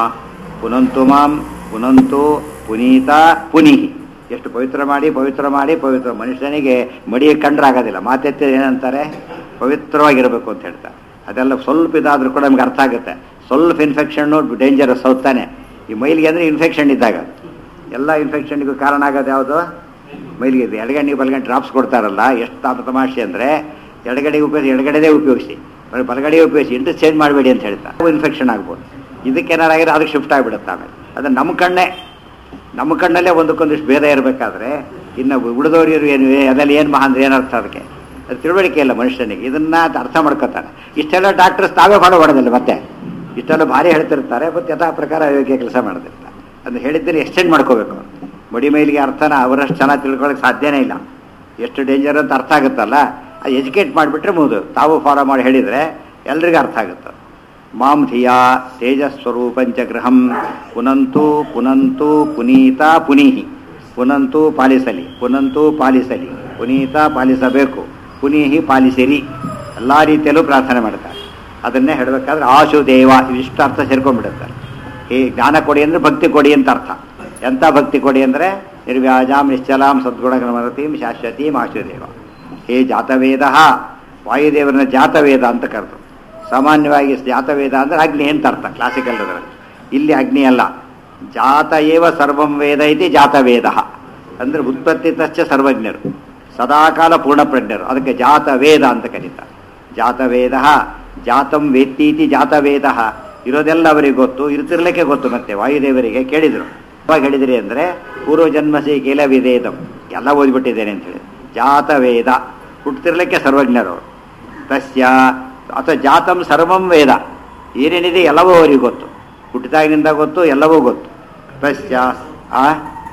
ಪುನಂತು ಮಾಂ ಪುನಂತು ಪುನೀತ ಪುನೀಹಿ ಎಷ್ಟು ಪವಿತ್ರ ಮಾಡಿ ಪವಿತ್ರ ಮಾಡಿ ಪವಿತ್ರ ಮನುಷ್ಯನಿಗೆ ಮಡಿಯ ಕಂಡ್ರಾಗೋದಿಲ್ಲ ಮಾತೆತ್ತಿ ಏನಂತಾರೆ ಪವಿತ್ರವಾಗಿರಬೇಕು ಅಂತ ಹೇಳ್ತಾರೆ ಅದೆಲ್ಲ ಸ್ವಲ್ಪ ಇದಾದ್ರೂ ಕೂಡ ನಮ್ಗೆ ಅರ್ಥ ಆಗುತ್ತೆ ಸ್ವಲ್ಪ ಇನ್ಫೆಕ್ಷನ್ನು ಡೇಂಜರಸ್ ಹೌದಾನೆ ಈ ಮೈಲಿಗೆ ಅಂದರೆ ಇನ್ಫೆಕ್ಷನ್ ಇದ್ದಾಗ ಎಲ್ಲ ಇನ್ಫೆಕ್ಷನ್ಗೂ ಕಾರಣ ಆಗೋದು ಯಾವುದು ಮೈಲಿಗೆ ಇದೆ ಎಡಗಣ್ಣಿಗೆ ಬಲಗಡೆ ಡ್ರಾಪ್ಸ್ ಕೊಡ್ತಾರಲ್ಲ ಎಷ್ಟು ತಾಪ ತಮಾಷೆ ಅಂದರೆ ಎಡಗಡೆಗೆ ಉಪಯೋಗಿಸಿ ಎಡಗಡೆದೇ ಉಪಯೋಗಿಸಿ ಬರೀ ಬಲಗಡೆ ಉಪಯೋಗಿಸಿ ಇಂಟು ಚೇಂಜ್ ಮಾಡಬೇಡಿ ಅಂತ ಹೇಳ್ತಾರೆ ಇನ್ಫೆಕ್ಷನ್ ಆಗ್ಬೋದು ಇದಕ್ಕೇನಾರು ಆಗಿದ್ರೆ ಅದಕ್ಕೆ ಶಿಫ್ಟ್ ಆಗಿಬಿಡುತ್ತೆ ಆಮೇಲೆ ಅದು ನಮ್ಮ ಕಣ್ಣೇ ನಮ್ಮ ಕಣ್ಣಲ್ಲೇ ಒಂದಕ್ಕೊಂದಿಷ್ಟು ಭೇದ ಇರಬೇಕಾದ್ರೆ ಇನ್ನು ಉಳಿದವರು ಏನು ಅದರಲ್ಲಿ ಏನು ಮಹಾ ಅಂದ್ರೆ ಏನರ್ಥ ಅದಕ್ಕೆ ಅದು ತಿಳುವಳಿಕೆ ಇಲ್ಲ ಮನುಷ್ಯನಿಗೆ ಇದನ್ನ ಅರ್ಥ ಮಾಡ್ಕೊತಾನೆ ಇಷ್ಟೆಲ್ಲ ಡಾಕ್ಟರ್ಸ್ ತಾವೇ ಫಾಲೋ ಮಾಡೋದಿಲ್ಲ ಮತ್ತೆ ಇಷ್ಟೆಲ್ಲ ಭಾರಿ ಹೇಳ್ತಿರ್ತಾರೆ ಮತ್ತು ಯಥಾ ಪ್ರಕಾರ ಯೋಗ್ಯ ಕೆಲಸ ಮಾಡ್ತಿರ್ತಾರೆ ಅದನ್ನ ಹೇಳಿದ್ದರೆ ಎಕ್ಸ್ಟೆಂಡ್ ಮಾಡ್ಕೋಬೇಕು ಅವ್ರು. ಮಡಿ ಮೈಲಿಗೆ ಅರ್ಥನ ಅವರಷ್ಟು ಚೆನ್ನಾಗಿ ತಿಳ್ಕೊಳ್ಳೋಕೆ ಸಾಧ್ಯನೇ ಇಲ್ಲ ಎಷ್ಟು ಡೇಂಜರ್ ಅಂತ ಅರ್ಥ ಆಗುತ್ತಲ್ಲ ಅದು ಎಜುಕೇಟ್ ಮಾಡಿಬಿಟ್ರೆ ಮುಗಿದು ತಾವು ಫಾಲೋ ಮಾಡಿ ಹೇಳಿದರೆ ಎಲ್ರಿಗೂ ಅರ್ಥ ಆಗುತ್ತೆ ಮಾಂ ಧಿಯಾ ತೇಜಸ್ವರೂಪಂಚ ಗೃಹಂ ಪುನಂತು ಪುನಂತು ಪುನೀತ ಪುನೀಹಿ ಪುನಂತು ಪಾಲಿಸಲಿ ಪುನಂತು ಪಾಲಿಸಲಿ ಪುನೀತ ಪಾಲಿಸಬೇಕು ಪುನೀಹಿ ಪಾಲಿಸಿರಿ ಎಲ್ಲ ರೀತಿಯಲ್ಲೂ ಪ್ರಾರ್ಥನೆ ಮಾಡ್ತಾರೆ ಅದನ್ನೇ ಹೇಳಬೇಕಾದ್ರೆ ಆಶು ದೇವ ಇವಿಷ್ಟು ಅರ್ಥ ಸೇರ್ಕೊಂಡ್ಬಿಡುತ್ತಾರೆ ಈ ಜ್ಞಾನ ಕೊಡಿ ಅಂದರೆ ಭಕ್ತಿ ಕೊಡಿ ಅಂತ ಅರ್ಥ ಎಂಥ ಭಕ್ತಿ ಕೊಡಿ ಅಂದರೆ ನಿರ್ವ್ಯಾಜಾಂ ನಿಶ್ಚಲಾಂ ಸದ್ಗುಣಗಣಮರತೀಂ ಶಾಶ್ವತೀಂ ಆಶುದೇವ ಹೇ ಜಾತವೇದ ವಾಯುದೇವರನ್ನ ಜಾತವೇದ ಅಂತ ಕರೆದು ಸಾಮಾನ್ಯವಾಗಿ ಜಾತವೇದ ಅಂದರೆ ಅಗ್ನಿ ಅಂತ ಅರ್ಥ ಕ್ಲಾಸಿಕಲ್ ಅದರಲ್ಲಿ ಇಲ್ಲಿ ಅಗ್ನಿ ಅಲ್ಲ ಜಾತ ಏವ ಸರ್ವಂ ವೇದ ಇತಿ ಜಾತವೇದ ಅಂದ್ರೆ ಉತ್ಪತ್ತಿ ತಚ್ಚ ಸರ್ವಜ್ಞರು ಸದಾಕಾಲ ಪೂರ್ಣಪ್ರಜ್ಞರು ಅದಕ್ಕೆ ಜಾತ ವೇದ ಅಂತ ಕರೀತಾರೆ ಜಾತವೇದ ಜಾತಂ ವೇತ್ತೀತಿ ಜಾತವೇದ ಇರೋದೆಲ್ಲ ಅವರಿಗೆ ಗೊತ್ತು ಇರ್ತಿರ್ಲಿಕ್ಕೆ ಗೊತ್ತು ಮತ್ತೆ ವಾಯುದೇವರಿಗೆ ಕೇಳಿದ್ರು ಯಾವಾಗ ಹೇಳಿದ್ರಿ ಅಂದ್ರೆ ಪೂರ್ವ ಜನ್ಮಸಿ ಕೇಲ ವೇದೇದಂ ಎಲ್ಲ ಓದ್ಬಿಟ್ಟಿದ್ದೇನೆ ಅಂತ ಹೇಳಿ ಜಾತವೇದ ಹುಟ್ಟತಿರ್ಲಿಕ್ಕೆ ಸರ್ವಜ್ಞರು ಅವರು ತಸ್ಯ ಅಥವಾ ಜಾತಂ ಸರ್ವಂ ವೇದ ಏನೇನಿದೆ ಎಲ್ಲವೂ ಅವರಿಗೆ ಗೊತ್ತು ಹುಟ್ಟಿದಾಗಿನಿಂದ ಗೊತ್ತು ಎಲ್ಲವೂ ಗೊತ್ತು ತಸ್ಯ ಆ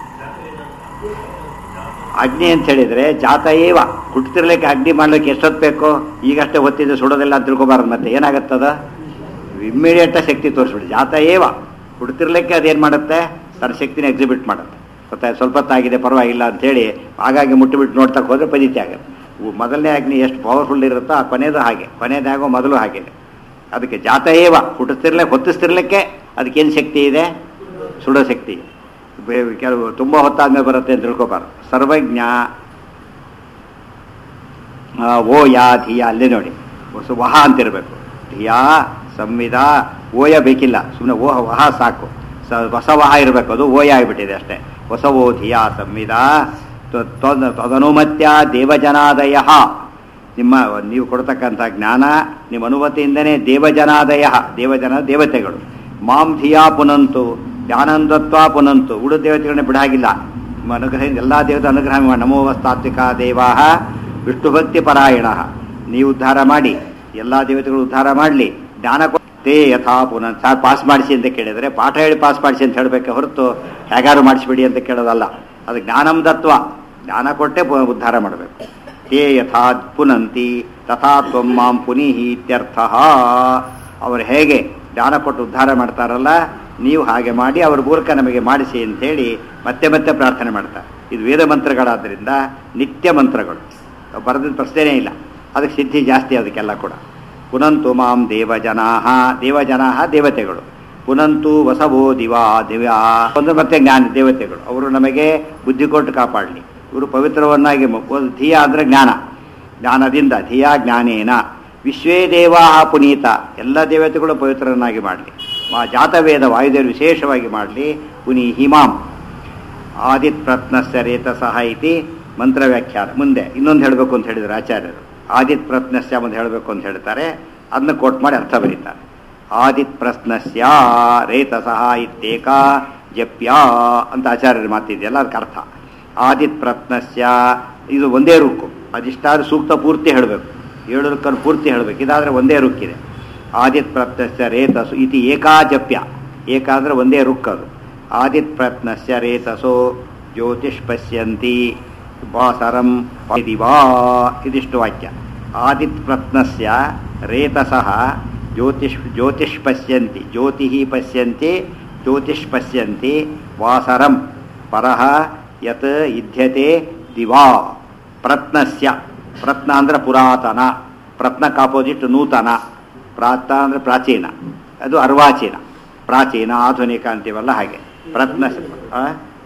ಅಗ್ನಿ ಅಂತ ಹೇಳಿದ್ರೆ ಜಾತ ಏವ ಹುಟ್ಟತಿರ್ಲಿಕ್ಕೆ ಅಗ್ನಿ ಮಾಡ್ಲಿಕ್ಕೆ ಎಷ್ಟೊತ್ತು ಬೇಕು ಈಗಷ್ಟೇ ಹೊತ್ತಿದ್ದು ಸುಡೋದಿಲ್ಲ ಅಂತ ತಿಳ್ಕೊಬಾರದು ಮತ್ತೆ ಏನಾಗತ್ತದ ಇಮ್ಮಿಡಿಯೇಟ್ ಶಕ್ತಿ ತೋರಿಸ್ಬಿಡಿ ಜಾತ ಏವ ಹುಡ್ತಿರ್ಲಿಕ್ಕೆ ಅದೇನು ಮಾಡುತ್ತೆ ತನ್ನ ಶಕ್ತಿನ ಎಕ್ಸಿಬಿಟ್ ಮಾಡುತ್ತೆ ಗೊತ್ತಾ ಸ್ವಲ್ಪ ಹೊತ್ತಾಗಿದೆ ಪರವಾಗಿಲ್ಲ ಅಂತೇಳಿ ಹಾಗಾಗಿ ಮುಟ್ಟಿಬಿಟ್ಟು ನೋಡ್ತಾ ಹೋದ್ರೆ ಪದಿತಿ ಆಗುತ್ತೆ ಉ- ಮೊದಲನೇ ಅಗ್ನಿ ಎಷ್ಟು ಪವರ್ಫುಲ್ ಇರುತ್ತೋ ಆ ಕೊನೆಯದು ಹಾಗೆ ಕೊನೆಯದಾಗೋ ಮೊದಲು ಹಾಗೆ ಅದಕ್ಕೆ ಜಾತ ಏವ ಹುಟ್ಟಿಸ್ತಿರ್ಲಿಕ್ಕೆ ಹೊತ್ತಿಸ್ತಿರ್ಲಿಕ್ಕೆ ಅದಕ್ಕೇನು ಶಕ್ತಿ ಇದೆ ಸುಡೋ ಶಕ್ತಿ ಬೆ- ಕೆಲವು ತುಂಬ ಹೊತ್ತಾದ್ಮೇಲೆ ಬರುತ್ತೆ ಅಂತ ತಿಳ್ಕೊಬಾರ್ದು ಸರ್ವಜ್ಞ ಆ, ಓ ಯಾ ಧಿಯ ಅಲ್ಲೇ ನೋಡಿ ಹೊಸ ವಹ ಅಂತಿರಬೇಕು ಧಿಯಾ ಸಂವಿಧ ಓಯ ಬೇಕಿಲ್ಲ ಸುಮ್ಮನೆ ಓಹ ವಹ ಸಾಕು ಸ ಹೊಸ ವಹ ಇರಬೇಕು ಅದು ಓಯ ಆಗಿಬಿಟ್ಟಿದೆ ಅಷ್ಟೇ ಹೊಸ ಓ ಧಿಯಾ ಸಂವಿಧ ತ್ವ- ತ್ವ- ತದನುಮತ್ಯ ದೇವಜನಾದಯ ನಿಮ್ಮ ನೀವು ಕೊಡ್ತಕ್ಕಂಥ ಜ್ಞಾನ ನಿಮ್ಮ ಅನುಮತಿಯಿಂದನೇ ದೇವಜನಾದಯ ದೇವಜನ ದೇವತೆಗಳು ಮಾಂ ಧಿಯಾ ಪುನಂತು ಜ್ಞಾನಂದತ್ವ ಪುನಂತು ಉಳು ದೇವತೆಗಳನ್ನ ಬಿಡಾಗಿಲ್ಲ ನಿಮ್ಮ ಅನುಗ್ರಹದಿಂದ ಎಲ್ಲ ದೇವತೆ ಅನುಗ್ರಹ ಮಾಡಿ ನಮೋ ವಸ್ತಾತ್ವಿಕ ದೇವಾ ವಿಷ್ಣು ಭಕ್ತಿ ಪರಾಯಣ ನೀವು ಉದ್ಧಾರ ಮಾಡಿ ಎಲ್ಲ ದೇವತೆಗಳು ಉದ್ಧಾರ ಮಾಡಲಿ ಜ್ಞಾನ ಕೊ- ತೇ ಯಥಾ ಪುನಃ ಸಾರ್ ಪಾಸ್ ಮಾಡಿಸಿ ಅಂತ ಕೇಳಿದರೆ ಪಾಠ ಹೇಳಿ ಪಾಸ್ ಮಾಡಿಸಿ ಅಂತ ಹೇಳಬೇಕೆ ಹೊರತು ಹೇಗಾರು ಮಾಡಿಸ್ಬಿಡಿ ಅಂತ ಕೇಳೋದಲ್ಲ ಅದು ಜ್ಞಾನಂ ದತ್ವ ಜ್ಞಾನ ಕೊಟ್ಟೆ ಪು- ಉದ್ಧಾರ ಮಾಡಬೇಕು ತೇ ಯಥಾ ಪುನಂತಿ ತಥಾ ತ್ವಂ ಮಾಂ ಪುನೀಹಿ ಇತ್ಯರ್ಥ ಅವರು ಹೇಗೆ ಜ್ಞಾನ ಕೊಟ್ಟು ಉದ್ಧಾರ ಮಾಡ್ತಾರಲ್ಲ ನೀವು ಹಾಗೆ ಮಾಡಿ ಅವ್ರ ಮೂಲಕ ನಮಗೆ ಮಾಡಿಸಿ ಅಂತೇಳಿ ಮತ್ತೆ ಮತ್ತೆ ಪ್ರಾರ್ಥನೆ ಮಾಡ್ತಾರೆ ಇದು ವೇದ ಮಂತ್ರಗಳಾದ್ದರಿಂದ ನಿತ್ಯ ಮಂತ್ರಗಳು ಬರೆದ ಪ್ರಶ್ನೆನೇ ಇಲ್ಲ ಅದಕ್ಕೆ ಸಿದ್ಧಿ ಜಾಸ್ತಿ ಅದಕ್ಕೆಲ್ಲ ಕೂಡ ಪುನಂತು ಮಾಂ ದೇವಜನಾಹ ದೇವಜನಾಹ ದೇವತೆಗಳು ಪುನಂತು ವಸವೋ ದಿವಾ ದಿವ್ಯಾ ಒಂದು ಮತ್ತೆ ಜ್ಞಾನ ದೇವತೆಗಳು ಅವರು ನಮಗೆ ಬುದ್ಧಿ ಕೊಟ್ಟು ಕಾಪಾಡಲಿ ಇವರು ಪವಿತ್ರವನ್ನಾಗಿ ಮ- ಒಂದು ಧಿಯ ಅಂದರೆ ಜ್ಞಾನ ಜ್ಞಾನದಿಂದ ಧಿಯಾ ಜ್ಞಾನೇನ ವಿಶ್ವೇ ದೇವಾ ಪುನೀತ ಎಲ್ಲ ದೇವತೆಗಳು ಪವಿತ್ರರನ್ನಾಗಿ ಮಾಡಲಿ ಮಾ ಜಾತವೇದ ವಾಯುದೇವರು ವಿಶೇಷವಾಗಿ ಮಾಡಲಿ ಪುನಿ ಹಿಮಾಂ ಆದಿತ್ ಪ್ರತ್ನಸ್ಯ ರೇತಸಃ ಇತಿ ಮಂತ್ರ ವ್ಯಾಖ್ಯಾನ ಮುಂದೆ ಇನ್ನೊಂದು ಹೇಳಬೇಕು ಅಂತ ಹೇಳಿದ್ರು ಆಚಾರ್ಯರು ಆದಿತ್ ಪ್ರತ್ನಸ್ಯ ಒಂದು ಹೇಳಬೇಕು ಅಂತ ಹೇಳ್ತಾರೆ ಅದನ್ನ ಕೋಟ್ ಮಾಡಿ ಅರ್ಥ ಬರೀತಾರೆ ಆದಿತ್ ಪ್ರಶ್ನಸ್ಯ ರೇತಸಃ ಇತ್ಯೇಕ ಜಪ್ಯ ಅಂತ ಆಚಾರ್ಯರು ಮಾತಿದೆಯಲ್ಲ ಅದಕ್ಕೆ ಅರ್ಥ ಆದಿತ್ ಪ್ರತ್ನಸ್ಯ ಇದು ಒಂದೇ ರುಕ್ಕು ಅದಿಷ್ಟಾದ್ರೂ ಸೂಕ್ತ ಪೂರ್ತಿ ಹೇಳಬೇಕು ಏಳು ರುಕ್ಕನ್ನು ಪೂರ್ತಿ ಹೇಳಬೇಕು ಇದಾದರೆ ಒಂದೇ ರುಕ್ಕಿದೆ ಆದಿತ್ ಪ್ರತ್ನಸ್ಯ ರೇತಸು ಇತಿ ಏಕಾ ಜಪ್ಯ ಏಕ ಅಂದರೆ ಒಂದೇ ರುಕ್ ಅದು ಆದಿತ್ ಪ್ರತ್ನಸ್ಯ ರೇತಸೋ ಜ್ಯೋತಿಷ್ ಪಶ್ಯಂತಿ ವಾಸರಂ ದಿವಾ ಇದಿಷ್ಟು ವಾಕ್ಯ ಆದಿತ್ ಪ್ರತ್ನಸ್ಯ ರೇತಸಃ ಜ್ಯೋತಿಷ್ ಜ್ಯೋತಿಷ್ ಪಶ್ಯಂತಿ ಜ್ಯೋತಿ ಪಶ್ಯಂತಿ ಜ್ಯೋತಿಷ್ ಪಶ್ಯಂತಿ ವಾಸರಂ ಪರಃ ಯತ್ ಇಧ್ಯತೆ ದಿವಾ ಪ್ರತ್ನಸ್ಯ ಪ್ರತ್ನ ಅಂದ್ರೆ ಪುರಾತನ ಪ್ರತ್ನಕ್ಕೆ ಆಪೋಸಿಟ್ ನೂತನ ಪ್ರಾತ ಅಂದ್ರೆ ಪ್ರಾಚೀನ ಅದು ಅರ್ವಾಚೀನ ಪ್ರಾಚೀನ ಆಧುನಿಕ ಅಂತೀವಲ್ಲ ಹಾಗೆ ಪ್ರತ್ನ ಆ?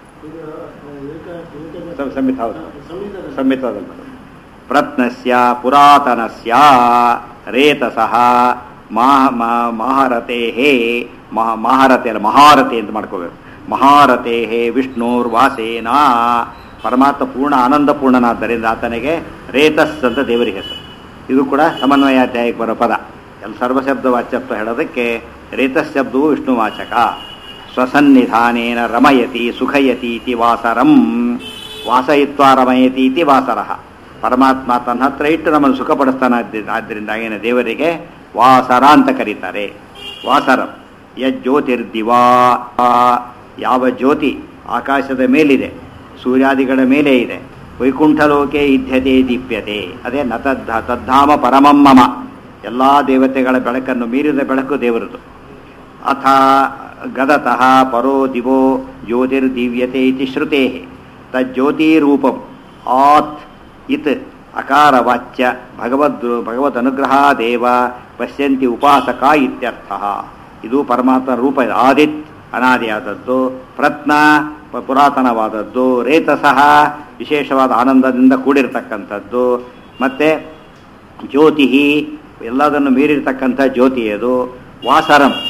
ಸಂ- ಸಂಹಿತ ಹೌದು ಸಂಹಿತದಲ್ಲಿ ಬರೋದು. ಪ್ರತ್ನಸ್ಯ ಪುರಾತನಸ್ಯ ರೇತಸಃ ಮಾ ಮಾ- ಮಹಾರತೇಹೇ ಮಹ ಮಹಾರಥೆ ಅಲ್ಲ ಮಹಾರಥೆ ಅಂತ ಮಾಡ್ಕೋಬೇಕು ಮಹಾರಥೇಹೇ ವಿಷ್ಣುರ್ವಾಸೇನ ಪರಮಾತ್ಮ ಪೂರ್ಣ ಆನಂದಪೂರ್ಣನಾದ್ದರಿಂದ ಆತನಿಗೆ ರೇತಸ್ ಅಂತ ದೇವರಿಗೆ ಹೆಸರು ಇದು ಕೂಡ ಸಮನ್ವಯಾಧ್ಯಾಯಕ್ಕೆ ಬರೋ ಪದ ಎಲ್ಲ ಸರ್ವಶಬ್ದ ವಾಚ್ಯತ್ವ ಹೇಳೋದಕ್ಕೆ ರೇತಸ್ ಶಬ್ದವು ವಿಷ್ಣುವಾಚಕ ಸ್ವಸನ್ನಿಧಾನೇನ ರಮಯತಿ ಸುಖಯತಿ ಇತಿ ವಾಸರಂ ವಾಸಯಿತ್ವ ರಮಯತಿ ಇತಿ ವಾಸರಃ ಪರಮಾತ್ಮ ತನ್ನ ಹತ್ರ ಇಟ್ಟು ನಮ್ಮನ್ನು ಸುಖಪಡಿಸ್ತಾನೆ ಆದ್ದರಿಂದ ಏನು ದೇವರಿಗೆ ವಾಸರ ಅಂತ ಕರೀತಾರೆ ವಾಸರಂ ಯಜ್ಯೋತಿರ್ದಿವಾ ಯಾವ ಜ್ಯೋತಿ ಆಕಾಶದ ಮೇಲಿದೆ ಸೂರ್ಯಾದಿಗಳ ಮೇಲೆ ಇದೆ ವೈಕುಂಠಲೋಕೆ ಇದ್ಯತೆ ದೀಪ್ಯತೆ ಅದೇ ನ ತದ್ಧ ತದ್ಧಾಮ ಪರಮಂ ಮಮ ಎಲ್ಲ ದೇವತೆಗಳ ಬೆಳಕನ್ನು ಮೀರಿದ ಬೆಳಕು ದೇವರದು ಅಥ ಗದತಃ ಪರೋ ದಿವೋ ಜ್ಯೋತಿರ್ದಿವ್ಯತೆ ಇತಿ ಶ್ರುತೆ ತಜ್ಜ್ಯೋತಿರೂಪಂ ಆತ್ ಇತ್ ಅಕಾರ ವಾಚ್ಯ ಭಗವದ್ ಭಗವದ್ ಅನುಗ್ರಹಾದೇವ ಪಶ್ಯಂತಿ ಉಪಾಸಕ ಇತ್ಯರ್ಥ ಇದು ಪರಮಾತ್ಮ ರೂಪ ಇದೆ. ಆದಿತ್ ಅನಾದಿಯಾದದ್ದು ಪ್ರತ್ನ ಪ- ಪುರಾತನವಾದದ್ದು ರೇತಸಃ ವಿಶೇಷವಾದ ಆನಂದದಿಂದ ಕೂಡಿರ್ತಕ್ಕಂಥದ್ದು ಮತ್ತೆ ಜ್ಯೋತಿ ಎಲ್ಲದನ್ನು ಮೀರಿರ್ತಕ್ಕಂಥ ಜ್ಯೋತಿ ಅದು ವಾಸರಂ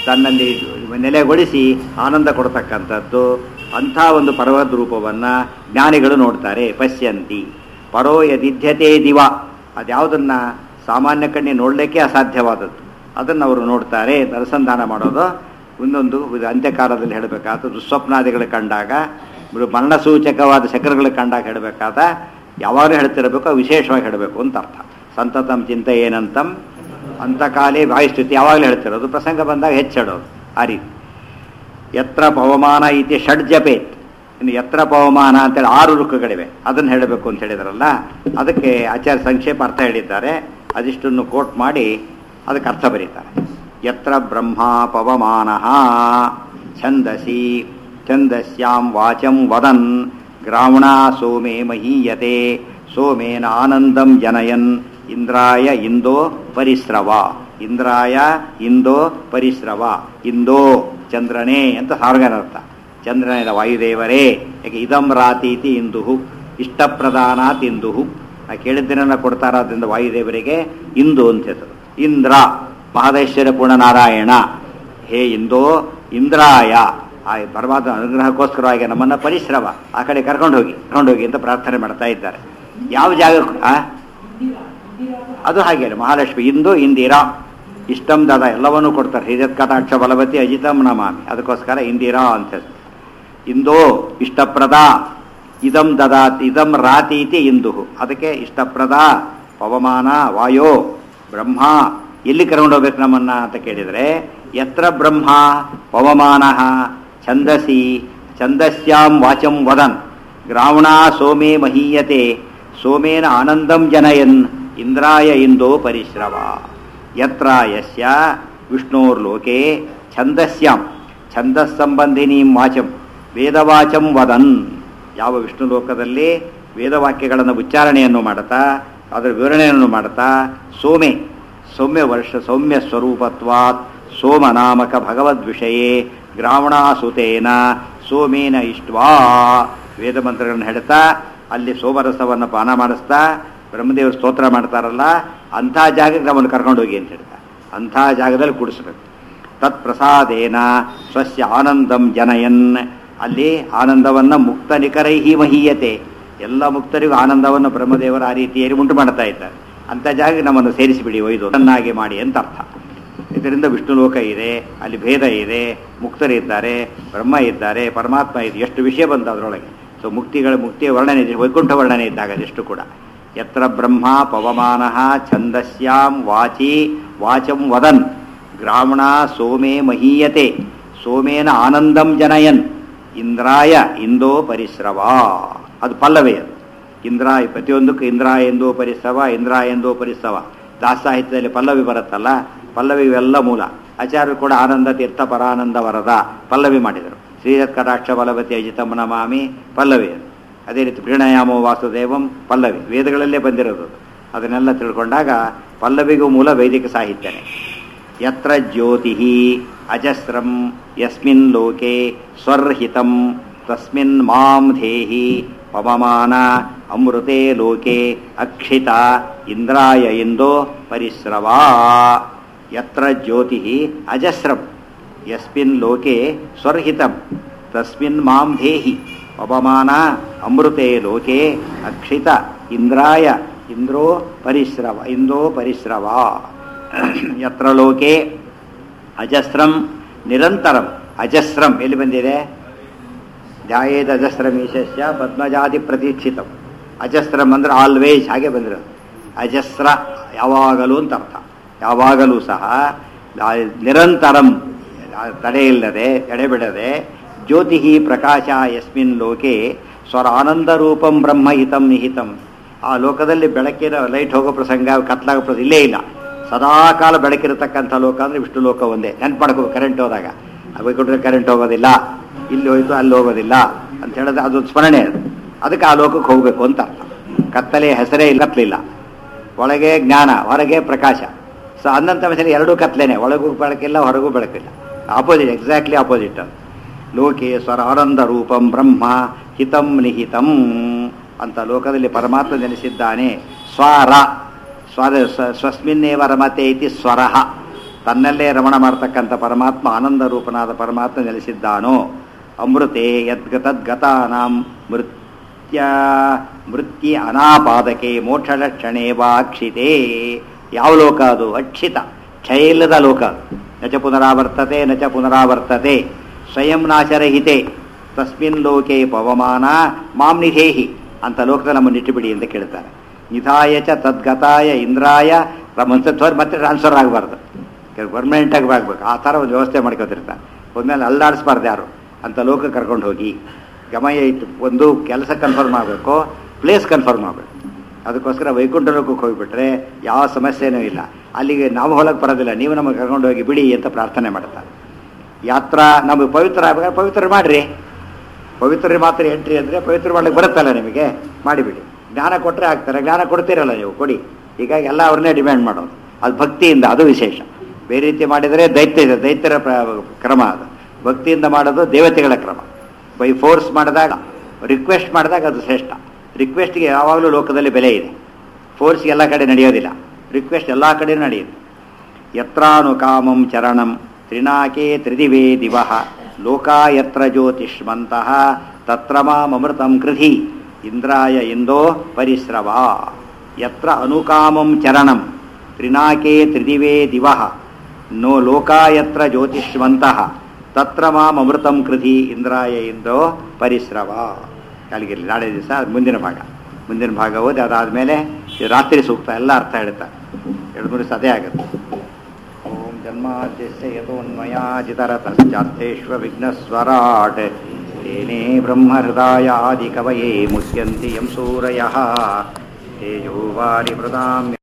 ತನ್ನಲ್ಲಿ ನೆಲೆಗೊಳಿಸಿ ಆನಂದ ಕೊಡ್ತಕ್ಕಂಥದ್ದು ಅಂಥ ಒಂದು ಪರ್ವತ ರೂಪವನ್ನು ಜ್ಞಾನಿಗಳು ನೋಡ್ತಾರೆ ಪಶ್ಯಂತಿ ಪರೋ ಯದಿಧ್ಯತೆ ದಿವ ಅದ್ಯಾವುದನ್ನ ಸಾಮಾನ್ಯ ಕಣ್ಣಿಗೆ ನೋಡಲಿಕ್ಕೆ ಅಸಾಧ್ಯವಾದದ್ದು ಅದನ್ನು ಅವರು ನೋಡ್ತಾರೆ ಅನುಸಂಧಾನ ಮಾಡೋದು ಒಂದೊಂದು ಇದು ಅಂತ್ಯಕಾಲದಲ್ಲಿ ಹೇಳಬೇಕಾದ ದುಸ್ವಪ್ನಾದಿಗಳು ಕಂಡಾಗ ಒಂದು ಮರಣಸೂಚಕವಾದ ಶಕರಗಳು ಕಂಡಾಗ ಹೇಳಬೇಕಾದ ಯಾವಾಗಲೂ ಹೇಳ್ತಿರಬೇಕು ವಿಶೇಷವಾಗಿ ಹೇಳಬೇಕು ಅಂತ ಅರ್ಥ ಸಂತತಂ ಚಿಂತೆ ಏನಂತಂ ಅಂತಕಾಲೇ ವಾಯುಸ್ಥಿತಿ ಯಾವಾಗಲೂ ಹೇಳ್ತಿರೋದು ಪ್ರಸಂಗ ಬಂದಾಗ ಹೆಚ್ಚಿಡೋದು ಆ ರೀತಿ ಯತ್ರ ಪವಮಾನ ಇತಿ ಷಡ್ಜಪೇತ್ ಇನ್ನು ಯತ್ರ ಪವಮಾನ ಅಂತೇಳಿ ಆರು ರುಕ್ಕುಗಳಿವೆ ಅದನ್ನು ಹೇಳಬೇಕು ಅಂತ ಹೇಳಿದ್ರಲ್ಲ ಅದಕ್ಕೆ ಆಚಾರ್ಯ ಸಂಕ್ಷೇಪ ಅರ್ಥ ಹೇಳಿದ್ದಾರೆ ಅದಿಷ್ಟನ್ನು ಕೋಟ್ ಮಾಡಿ ಅದಕ್ಕೆ ಅರ್ಥ ಬರೀತಾರೆ ಯತ್ರ ಬ್ರಹ್ಮ ಪವಮಾನ ಛಂದಸಿ ಛಂದಸ್ಯಾಂ ವಾಚಂ ವದನ್ ಗ್ರಾವಣ ಸೋಮೇ ಮಹೀಯತೆ ಸೋಮೇನ ಆನಂದಂ ಜನಯನ್ ಇಂದ್ರಾಯ ಇಂದೋ ಪರಿಸ್ರವ ಇಂದ್ರಾಯ ಇಂದೋ ಪರಿಸ್ರವ ಇಂದೋ ಚಂದ್ರನೇ ಅಂತ ಸಾರ್ಗನರ್ಥ ಚಂದ್ರನ ವಾಯುದೇವರೇ ಯಾಕೆ ಇದಂ ರಾತೀತಿ ಇಂದುಹು ಇಷ್ಟಪ್ರಧಾನಾತ್ ಇಂದುಹು ನಾ ಕೇಳಿದ್ದನ್ನ ಕೊಡ್ತಾರಾದ್ರಿಂದ ವಾಯುದೇವರಿಗೆ ಇಂದು ಅಂತ ಹೆಸರು ಇಂದ್ರ ಮಹದೇಶ್ವರ ಪೂರ್ಣ ನಾರಾಯಣ ಹೇ ಇಂದೋ ಇಂದ್ರಾಯ ಆ ಪರಮಾತ್ಮ ಅನುಗ್ರಹಕ್ಕೋಸ್ಕರವಾಗಿ ನಮ್ಮನ್ನ ಪರಿಶ್ರಮ ಆ ಕಡೆ ಕರ್ಕೊಂಡು ಹೋಗಿ ಕರ್ಕೊಂಡು ಹೋಗಿ ಅಂತ ಪ್ರಾರ್ಥನೆ ಮಾಡ್ತಾ ಇದ್ದಾರೆ ಯಾವ ಜಾಗಕ್ಕೆ ಆ? ಅದು ಹಾಗೆ ಮಹಾಲಕ್ಷ್ಮಿ ಇಂದು ಇಂದಿರಾ ಇಷ್ಟಂ ದಾದ ಎಲ್ಲವನ್ನೂ ಕೊಡ್ತಾರೆ ಹಿಜತ್ ಕಟಾಕ್ಷ ಬಲವತಿ ಅಜಿತಂ ನಮಾಮಿ ಅದಕ್ಕೋಸ್ಕರ ಇಂದಿರಾ ಅಂತ ಹೆಸರು ಇಂದೋ ಇಷ್ಟಪ್ರದ ಇದಂ ದದಾತ್ ಇದಂ ರಾತೀತಿ ಇಂದು ಅದಕ್ಕೆ ಇಷ್ಟಪ್ರದ ಪವಮಾನ ವಾಯೋ ಬ್ರಹ್ಮ ಎಲ್ಲಿ ಕರ್ಕೊಂಡು ಹೋಗ್ಬೇಕು ನಮ್ಮನ್ನ ಅಂತ ಕೇಳಿದರೆ ಯತ್ರ ಬ್ರಹ್ಮ ಪವಮಾನ ಛಂದಸಿ ಛಂದಸ್ಯಾಂ ವಾಚಂ ವದನ್ ಗ್ರಾವಣ ಸೋಮೇ ಮಹೀಯತೆ ಸೋಮೇನ ಆನಂದಂ ಜನಯನ್ ಇಂದ್ರಾಯ ಇಂದೋ ಪರಿಶ್ರವ ಯತ್ರ ಯಸ್ಯ ವಿಷ್ಣೋರ್ಲೋಕೆ ಛಂದಸ್ಯಾಂ ಛಂದಸ್ಸಂಬಂಧಿನೀಂ ವಾಚಂ ವೇದವಾಚಂ ವದನ್ ಯಾವ ವಿಷ್ಣು ಲೋಕದಲ್ಲಿ ವೇದವಾಕ್ಯಗಳನ್ನು ಉಚ್ಚಾರಣೆಯನ್ನು ಮಾಡುತ್ತಾ ಅದರ ವಿವರಣೆಯನ್ನು ಮಾಡುತ್ತಾ ಸೋಮೆ ಸೌಮ್ಯ ವರ್ಷ ಸೌಮ್ಯ ಸ್ವರೂಪತ್ವಾತ್ ಸೋಮನಾಮಕ ಭಗವದ್ವಿಷಯೇ ಗ್ರಾವಣಾಸುತೇನ ಸೋಮೇನ ಇಷ್ಟ್ವಾ ವೇದ ಮಂತ್ರಗಳನ್ನು ಹೇಳ್ತಾ ಅಲ್ಲಿ ಸೋಮರಸವನ್ನು ಪಾನ ಮಾಡಿಸ್ತಾ ಬ್ರಹ್ಮದೇವರು ಸ್ತೋತ್ರ ಮಾಡ್ತಾರಲ್ಲ ಅಂಥ ಜಾಗಕ್ಕೆ ನಮ್ಮನ್ನು ಕರ್ಕೊಂಡು ಹೋಗಿ ಅಂತ ಹೇಳ್ತಾ ಅಂಥ ಜಾಗದಲ್ಲಿ ಕೂಡಿಸ್ಬೇಕು ತತ್ಪ್ರಸಾದೇನ ಸ್ವಸ್ಯ ಆನಂದಂ ಜನಯನ್ ಅಲ್ಲಿ ಆನಂದವನ್ನು ಮುಕ್ತ ನಿಖರೈಹಿ ಮಹೀಯತೆ ಎಲ್ಲ ಮುಕ್ತರಿಗೂ ಆನಂದವನ್ನು ಬ್ರಹ್ಮದೇವರ ಆ ರೀತಿಯಲ್ಲಿ ಉಂಟು ಮಾಡ್ತಾ ಇದ್ದಾರೆ ಅಂಥ ಜಾಗಕ್ಕೆ ನಮ್ಮನ್ನು ಸೇರಿಸಿಬಿಡಿ ಒಯ್ದು ಚೆನ್ನಾಗಿ ಮಾಡಿ ಅಂತ ಅರ್ಥ ಇದರಿಂದ ವಿಷ್ಣು ಲೋಕ ಇದೆ ಅಲ್ಲಿ ಭೇದ ಇದೆ ಮುಕ್ತರಿದ್ದಾರೆ ಬ್ರಹ್ಮ ಇದ್ದಾರೆ ಪರಮಾತ್ಮ ಇದೆ ಎಷ್ಟು ವಿಷಯ ಬಂತು ಅದರೊಳಗೆ ಸೊ ಮುಕ್ತಿಗಳ ಮುಕ್ತಿಯ ವರ್ಣನೆ ಇದೆ ವೈಕುಂಠ ವರ್ಣನೆ ಇದ್ದಾಗ ಅದೆಷ್ಟು ಕೂಡ ಯತ್ರ ಬ್ರಹ್ಮ ಪವಮಾನ ಛಂದಸ್ಯಾಂ ವಾಚಿ ವಾಚಂ ವದನ್ ಗ್ರಾಮಣ ಸೋಮೇ ಮಹೀಯತೆ ಸೋಮೇನ ಆನಂದಂ ಜನಯನ್ ಇಂದ್ರಾಯ ಇಂದೋ ಪರಿಶ್ರವ ಅದು ಪಲ್ಲವೇ ಅದು ಇಂದ್ರಾಯ ಪ್ರತಿಯೊಂದಕ್ಕೂ ಇಂದ್ರ ಎಂದೋ ಪರಿಶ್ರವ ಇಂದ್ರ ಎಂದೋ ಪರಿಶ್ರವ ದಾಸ ಸಾಹಿತ್ಯದಲ್ಲಿ ಪಲ್ಲವಿ ಬರುತ್ತಲ್ಲ ಪಲ್ಲವಿ ಇವೆಲ್ಲ ಮೂಲ ಆಚಾರ್ಯರು ಕೂಡ ಆನಂದ ತೀರ್ಥ ಪರಾನಂದ ವರದ ಪಲ್ಲವಿ ಮಾಡಿದರು ಶ್ರೀರತ್ ಕಟಾಕ್ಷ ಬಲವತಿ ಅಜಿತಂ ನಮಾಮಿ ಪಲ್ಲವಿ ಅದು ಅದೇ ರೀತಿ ಪ್ರೀಣಯಾಮೋ ವಾಸುದೇವಂ ಪಲ್ಲವಿ ವೇದಗಳಲ್ಲೇ ಬಂದಿರೋದು ಅದು. ಅದನ್ನೆಲ್ಲ ತಿಳ್ಕೊಂಡಾಗ ಪಲ್ಲವಿಗೂ ಮೂಲ ವೈದಿಕ ಸಾಹಿತ್ಯನೇ ಯತ್ರ ಜ್ಯೋತಿ ಅಜಸ್ರಂ ಯಸ್ಮಿನ್ ಲೋಕೆ ಸ್ವರ್ಹಿತಂ ತಸ್ಮಿನ್ ಮಾಂ ಧೇಹಿ ಪವಮಾನ ಅಮೃತೆ ಲೋಕೆ ಅಕ್ಷಿತ ಇಂದ್ರಾಯ ಇಂದೋ ಪರಿಸ್ರವಾ ಯತ್ರ ಜ್ಯೋತಿ ಅಜಸ್ರಂ ಯಸ್ಮಿನ್ ಲೋಕೆ ಸ್ವರ್ಹಿತಂ ತಸ್ಮಿನ್ ಮಾಂ ಧೇಹಿ ಪವಮಾನ ಅಮೃತೆ ಲೋಕೆ ಅಕ್ಷಿತ ಇಂದ್ರಾಯ ಇಂದ್ರೋ ಪರಿಶ್ರವ ಇಂದೋ ಪರಿಶ್ರವ ಯತ್ರ ಲೋಕೆ ಅಜಸ್ರಂ ನಿರಂತರಂ ಅಜಸ್ರಂ ಎಲ್ಲಿ ಬಂದಿದೆ ಧ್ಯಾಯೇದ ಅಜಸ್ರಂ ಈಶಸ್ಯ ಪದ್ಮಜಾತಿ ಪ್ರತೀಕ್ಷಿತಂ ಅಜಸ್ರಂ ಅಂದ್ರೆ ಆಲ್ವೇಸ್ ಹಾಗೆ ಬಂದಿರೋದು ಅಜಸ್ರ ಯಾವಾಗಲೂ ಅಂತ ಅರ್ಥ ಯಾವಾಗಲೂ ಸಹ ಆ ನಿರಂತರಂ ಆ ತಡೆ ಇಲ್ಲದೆ ಎಡೆಬಿಡದೆ ಜ್ಯೋತಿ ಪ್ರಕಾಶ ಯಸ್ಮಿನ್ ಲೋಕೆ ಸ್ವರ ಆನಂದ ರೂಪಂ ಬ್ರಹ್ಮ ಹಿತಂ ನಿಹಿತಂ ಆ ಲೋಕದಲ್ಲಿ ಬೆಳಕಿನ ಲೈಟ್ ಹೋಗೋ ಪ್ರಸಂಗ ಕತ್ಲಾಗೋ ಪ್ರಸಂಗ ಇಲ್ಲೇ ಇಲ್ಲ ಸದಾಕಾಲ ಬೆಳಕಿರತಕ್ಕಂಥ ಲೋಕ ಅಂದ್ರೆ ವಿಷ್ಣು ಲೋಕ ಒಂದೇ ನೆನ್ಪು ಮಾಡ್ಕೋಬೇಕು ಕರೆಂಟ್ ಹೋದಾಗ ವೈಕುಂಠದಲ್ಲಿ ಕರೆಂಟ್ ಹೋಗೋದಿಲ್ಲ ಇಲ್ಲಿ ಹೋಯ್ತು ಅಲ್ಲಿ ಹೋಗೋದಿಲ್ಲ ಅಂತ ಹೇಳಿದ್ರೆ ಅದೊಂದು ಸ್ಮರಣೆ ಅದು ಅದಕ್ಕೆ ಆ ಲೋಕಕ್ಕೆ ಹೋಗಬೇಕು ಅಂತ ಅರ್ಥ ಕತ್ತಲೆ ಹೆಸರೇ ಇಲ್ಲ ಕತ್ಲಿಲ್ಲ ಒಳಗೆ ಜ್ಞಾನ ಹೊರಗೆ ಪ್ರಕಾಶ ಸೊ ಅಂದಂತ ಮಸಲಿ ಎರಡೂ ಕತ್ಲೇನೆ ಒಳಗೂ ಬೆಳಕಿಲ್ಲ ಹೊರಗೂ ಬೆಳಕಿಲ್ಲ ಆಪೋಸಿಟ್ ಎಕ್ಸಾಕ್ಟ್ಲಿ ಆಪೋಸಿಟ್ ಅದು ಲೋಕೆ ಸ್ವರ ಆನಂದ ರೂಪಂ ಬ್ರಹ್ಮ ಹಿತಂ ನಿಹಿತಂ ಅಂತ ಲೋಕದಲ್ಲಿ ಪರಮಾತ್ಮ ನೆಲೆಸಿದ್ದಾನೆ ಸ್ವರ ಸ್ವರ ಸ- ಸ್ವಸ್ಮಿನ್ನೇವ ರಮತೆ ಇತಿ ಸ್ವರಃ ತನ್ನಲ್ಲೇ ರಮಣ ಮಾಡ್ತಕ್ಕಂಥ ಪರಮಾತ್ಮ ಆನಂದ ರೂಪನಾದ ಪರಮಾತ್ಮ ನೆಲೆಸಿದ್ದಾನೋ ಅಮೃತೆ ಯದ್ಗತದ್ಗತಾನಾಂ ಮೃತ್ಯ ಮೃತ್ಯ ಅನಾಪಾದಕೆ ಮೋಕ್ಷಲಕ್ಷಣೆ ವಾಕ್ಷಿತೆ ಯಾವ ಲೋಕ ಅದು ಅಕ್ಷಿತ ಕ್ಷಯ ಇಲ್ಲದ ಲೋಕ ಅದು ನಚ ಪುನರಾವರ್ತತೆ ನಚ ಪುನರಾವರ್ತತೆ ಸ್ವಯಂ ನಾಶರಹಿತೆ ತಸ್ಮಿನ್ ಲೋಕೆ ಪವಮಾನ ಮಾಂ ನಿಧೇಹಿ ಅಂತ ಲೋಕದಲ್ಲಿ ನಮ್ಮನ್ನು ಇಟ್ಟುಬಿಡಿ ಅಂತ ಕೇಳ್ತಾರೆ ನಿಧಾಯ ಚ ತದ್ಗತಾಯ ಇಂದ್ರಾಯ ಮನ್ಸತ್ವ ಮತ್ತೆ ಟ್ರಾನ್ಸ್ಫರ್ ಆಗಬಾರ್ದು ಪರ್ಮನೆಂಟ್ ಆಗಿ ಆಗ್ಬೇಕು ಆ ಥರ ಒಂದು ವ್ಯವಸ್ಥೆ ಮಾಡ್ಕೊತಿರ್ತಾರೆ ಒಂದ್ಮೇಲೆ ಅಲ್ಲಾಡಿಸ್ಬಾರ್ದು ಯಾರು ಅಂತ ಲೋಕ ಕರ್ಕೊಂಡು ಹೋಗಿ ಗಮಯ ಇಟ್ಟು ಒಂದು ಕೆಲಸ ಕನ್ಫರ್ಮ್ ಆಗಬೇಕು ಪ್ಲೇಸ್ ಕನ್ಫರ್ಮ್ ಆಗಬೇಕು ಅದಕ್ಕೋಸ್ಕರ ವೈಕುಂಠ ಲೋಕಕ್ಕೆ ಹೋಗಿಬಿಟ್ರೆ ಯಾವ ಸಮಸ್ಯೆನೂ ಇಲ್ಲ ಅಲ್ಲಿಗೆ ನಾವು ಹೊಲಕ್ಕೆ ಬರೋದಿಲ್ಲ ನೀವು ನಮಗೆ ಕರ್ಕೊಂಡು ಹೋಗಿ ಬಿಡಿ ಅಂತ ಪ್ರಾರ್ಥನೆ ಮಾಡ್ತಾರೆ ಯಾತ್ರಾ ನಮಗೆ ಪವಿತ್ರ ಆಗ್ಬೇಕಾದ್ರೆ ಪವಿತ್ರ ಮಾಡಿರಿ ಪವಿತ್ರ ಮಾತ್ರ ಎಂಟ್ರಿ ಅಂದರೆ ಪವಿತ್ರ ಮಾಡ್ಲಿಕ್ಕೆ ಬರುತ್ತಲ್ಲ ನಿಮಗೆ ಮಾಡಿಬಿಡಿ ಜ್ಞಾನ ಕೊಟ್ಟರೆ ಆಗ್ತಾರೆ ಜ್ಞಾನ ಕೊಡ್ತೀರಲ್ಲ ನೀವು ಕೊಡಿ ಹೀಗಾಗಿ ಎಲ್ಲ ಅವ್ರನ್ನೇ ಡಿಮ್ಯಾಂಡ್ ಮಾಡೋದು ಅದು ಭಕ್ತಿಯಿಂದ ಅದು ವಿಶೇಷ ಬೇರೆ ರೀತಿ ಮಾಡಿದರೆ ದೈತ್ಯ ಇದೆ ದೈತ್ಯರ ಪ್ರ- ಕ್ರಮ ಅದು ಭಕ್ತಿಯಿಂದ ಮಾಡೋದು ದೇವತೆಗಳ ಕ್ರಮ ಬೈ ಫೋರ್ಸ್ ಮಾಡಿದಾಗ ರಿಕ್ವೆಸ್ಟ್ ಮಾಡಿದಾಗ ಅದು ಶ್ರೇಷ್ಠ ರಿಕ್ವೆಸ್ಟ್ಗೆ ಯಾವಾಗಲೂ ಲೋಕದಲ್ಲಿ ಬೆಲೆ ಇದೆ ಫೋರ್ಸ್ ಎಲ್ಲ ಕಡೆ ನಡೆಯೋದಿಲ್ಲ ರಿಕ್ವೆಸ್ಟ್ ಎಲ್ಲ ಕಡೆ ನಡೆಯುತ್ತೆ ಯತ್ರಾನು ಕಾಮಂ ಚರಣಂ ತ್ರಿನಾಕೆ ತ್ರಿದಿವೇ ದಿವಃ ಲೋಕಾ ಯತ್ರ ಜ್ಯೋತಿಷ್ಮಂತಹ ತತ್ರ ಮಾಮೃತಂ ಕೃಧಿ ಇಂದ್ರಾಯ ಇಂದೋ ಪರಿಶ್ರವ ಯತ್ರ ಅನುಕಾಮಂ ಚರಣಂ ತ್ರಿನಾಕೆ ತ್ರಿದಿವೇ ದಿವಃ ನೋ ಲೋಕಾ ಯತ್ರ ಜ್ಯೋತಿಷ್ಮಂತಹ ತತ್ರ ಮಾಮೃತಂ ಕೃಧಿ ಇಂದ್ರಾಯ ಇಂದೋ ಪರಿಶ್ರವ ಅಲ್ಲಿಗಿರಲಿ ನಾಳೆ ದಿವಸ ಮುಂದಿನ ಭಾಗ ಮುಂದಿನ ಭಾಗ ಓದಿ ಅದಾದಮೇಲೆ ರಾತ್ರಿ ಸೂಕ್ತ ಎಲ್ಲ ಅರ್ಥ ಹೇಳ್ತಾರೆ ಎರಡು ಮೂರು ದಿವಸ ಅದೇ ಆಗುತ್ತೆ ಓಂ ಜನ್ಮಾದ್ಯಸ್ಯ ಯತೋನ್ಮಯಾಜಿತರತಶ್ಚಾರ್ಥೇष्वविघ्नस्वराट् तेने ब्रह्महृदायादिकवये मुह्यन्ति यं सूरयः तेजोवारिमृदां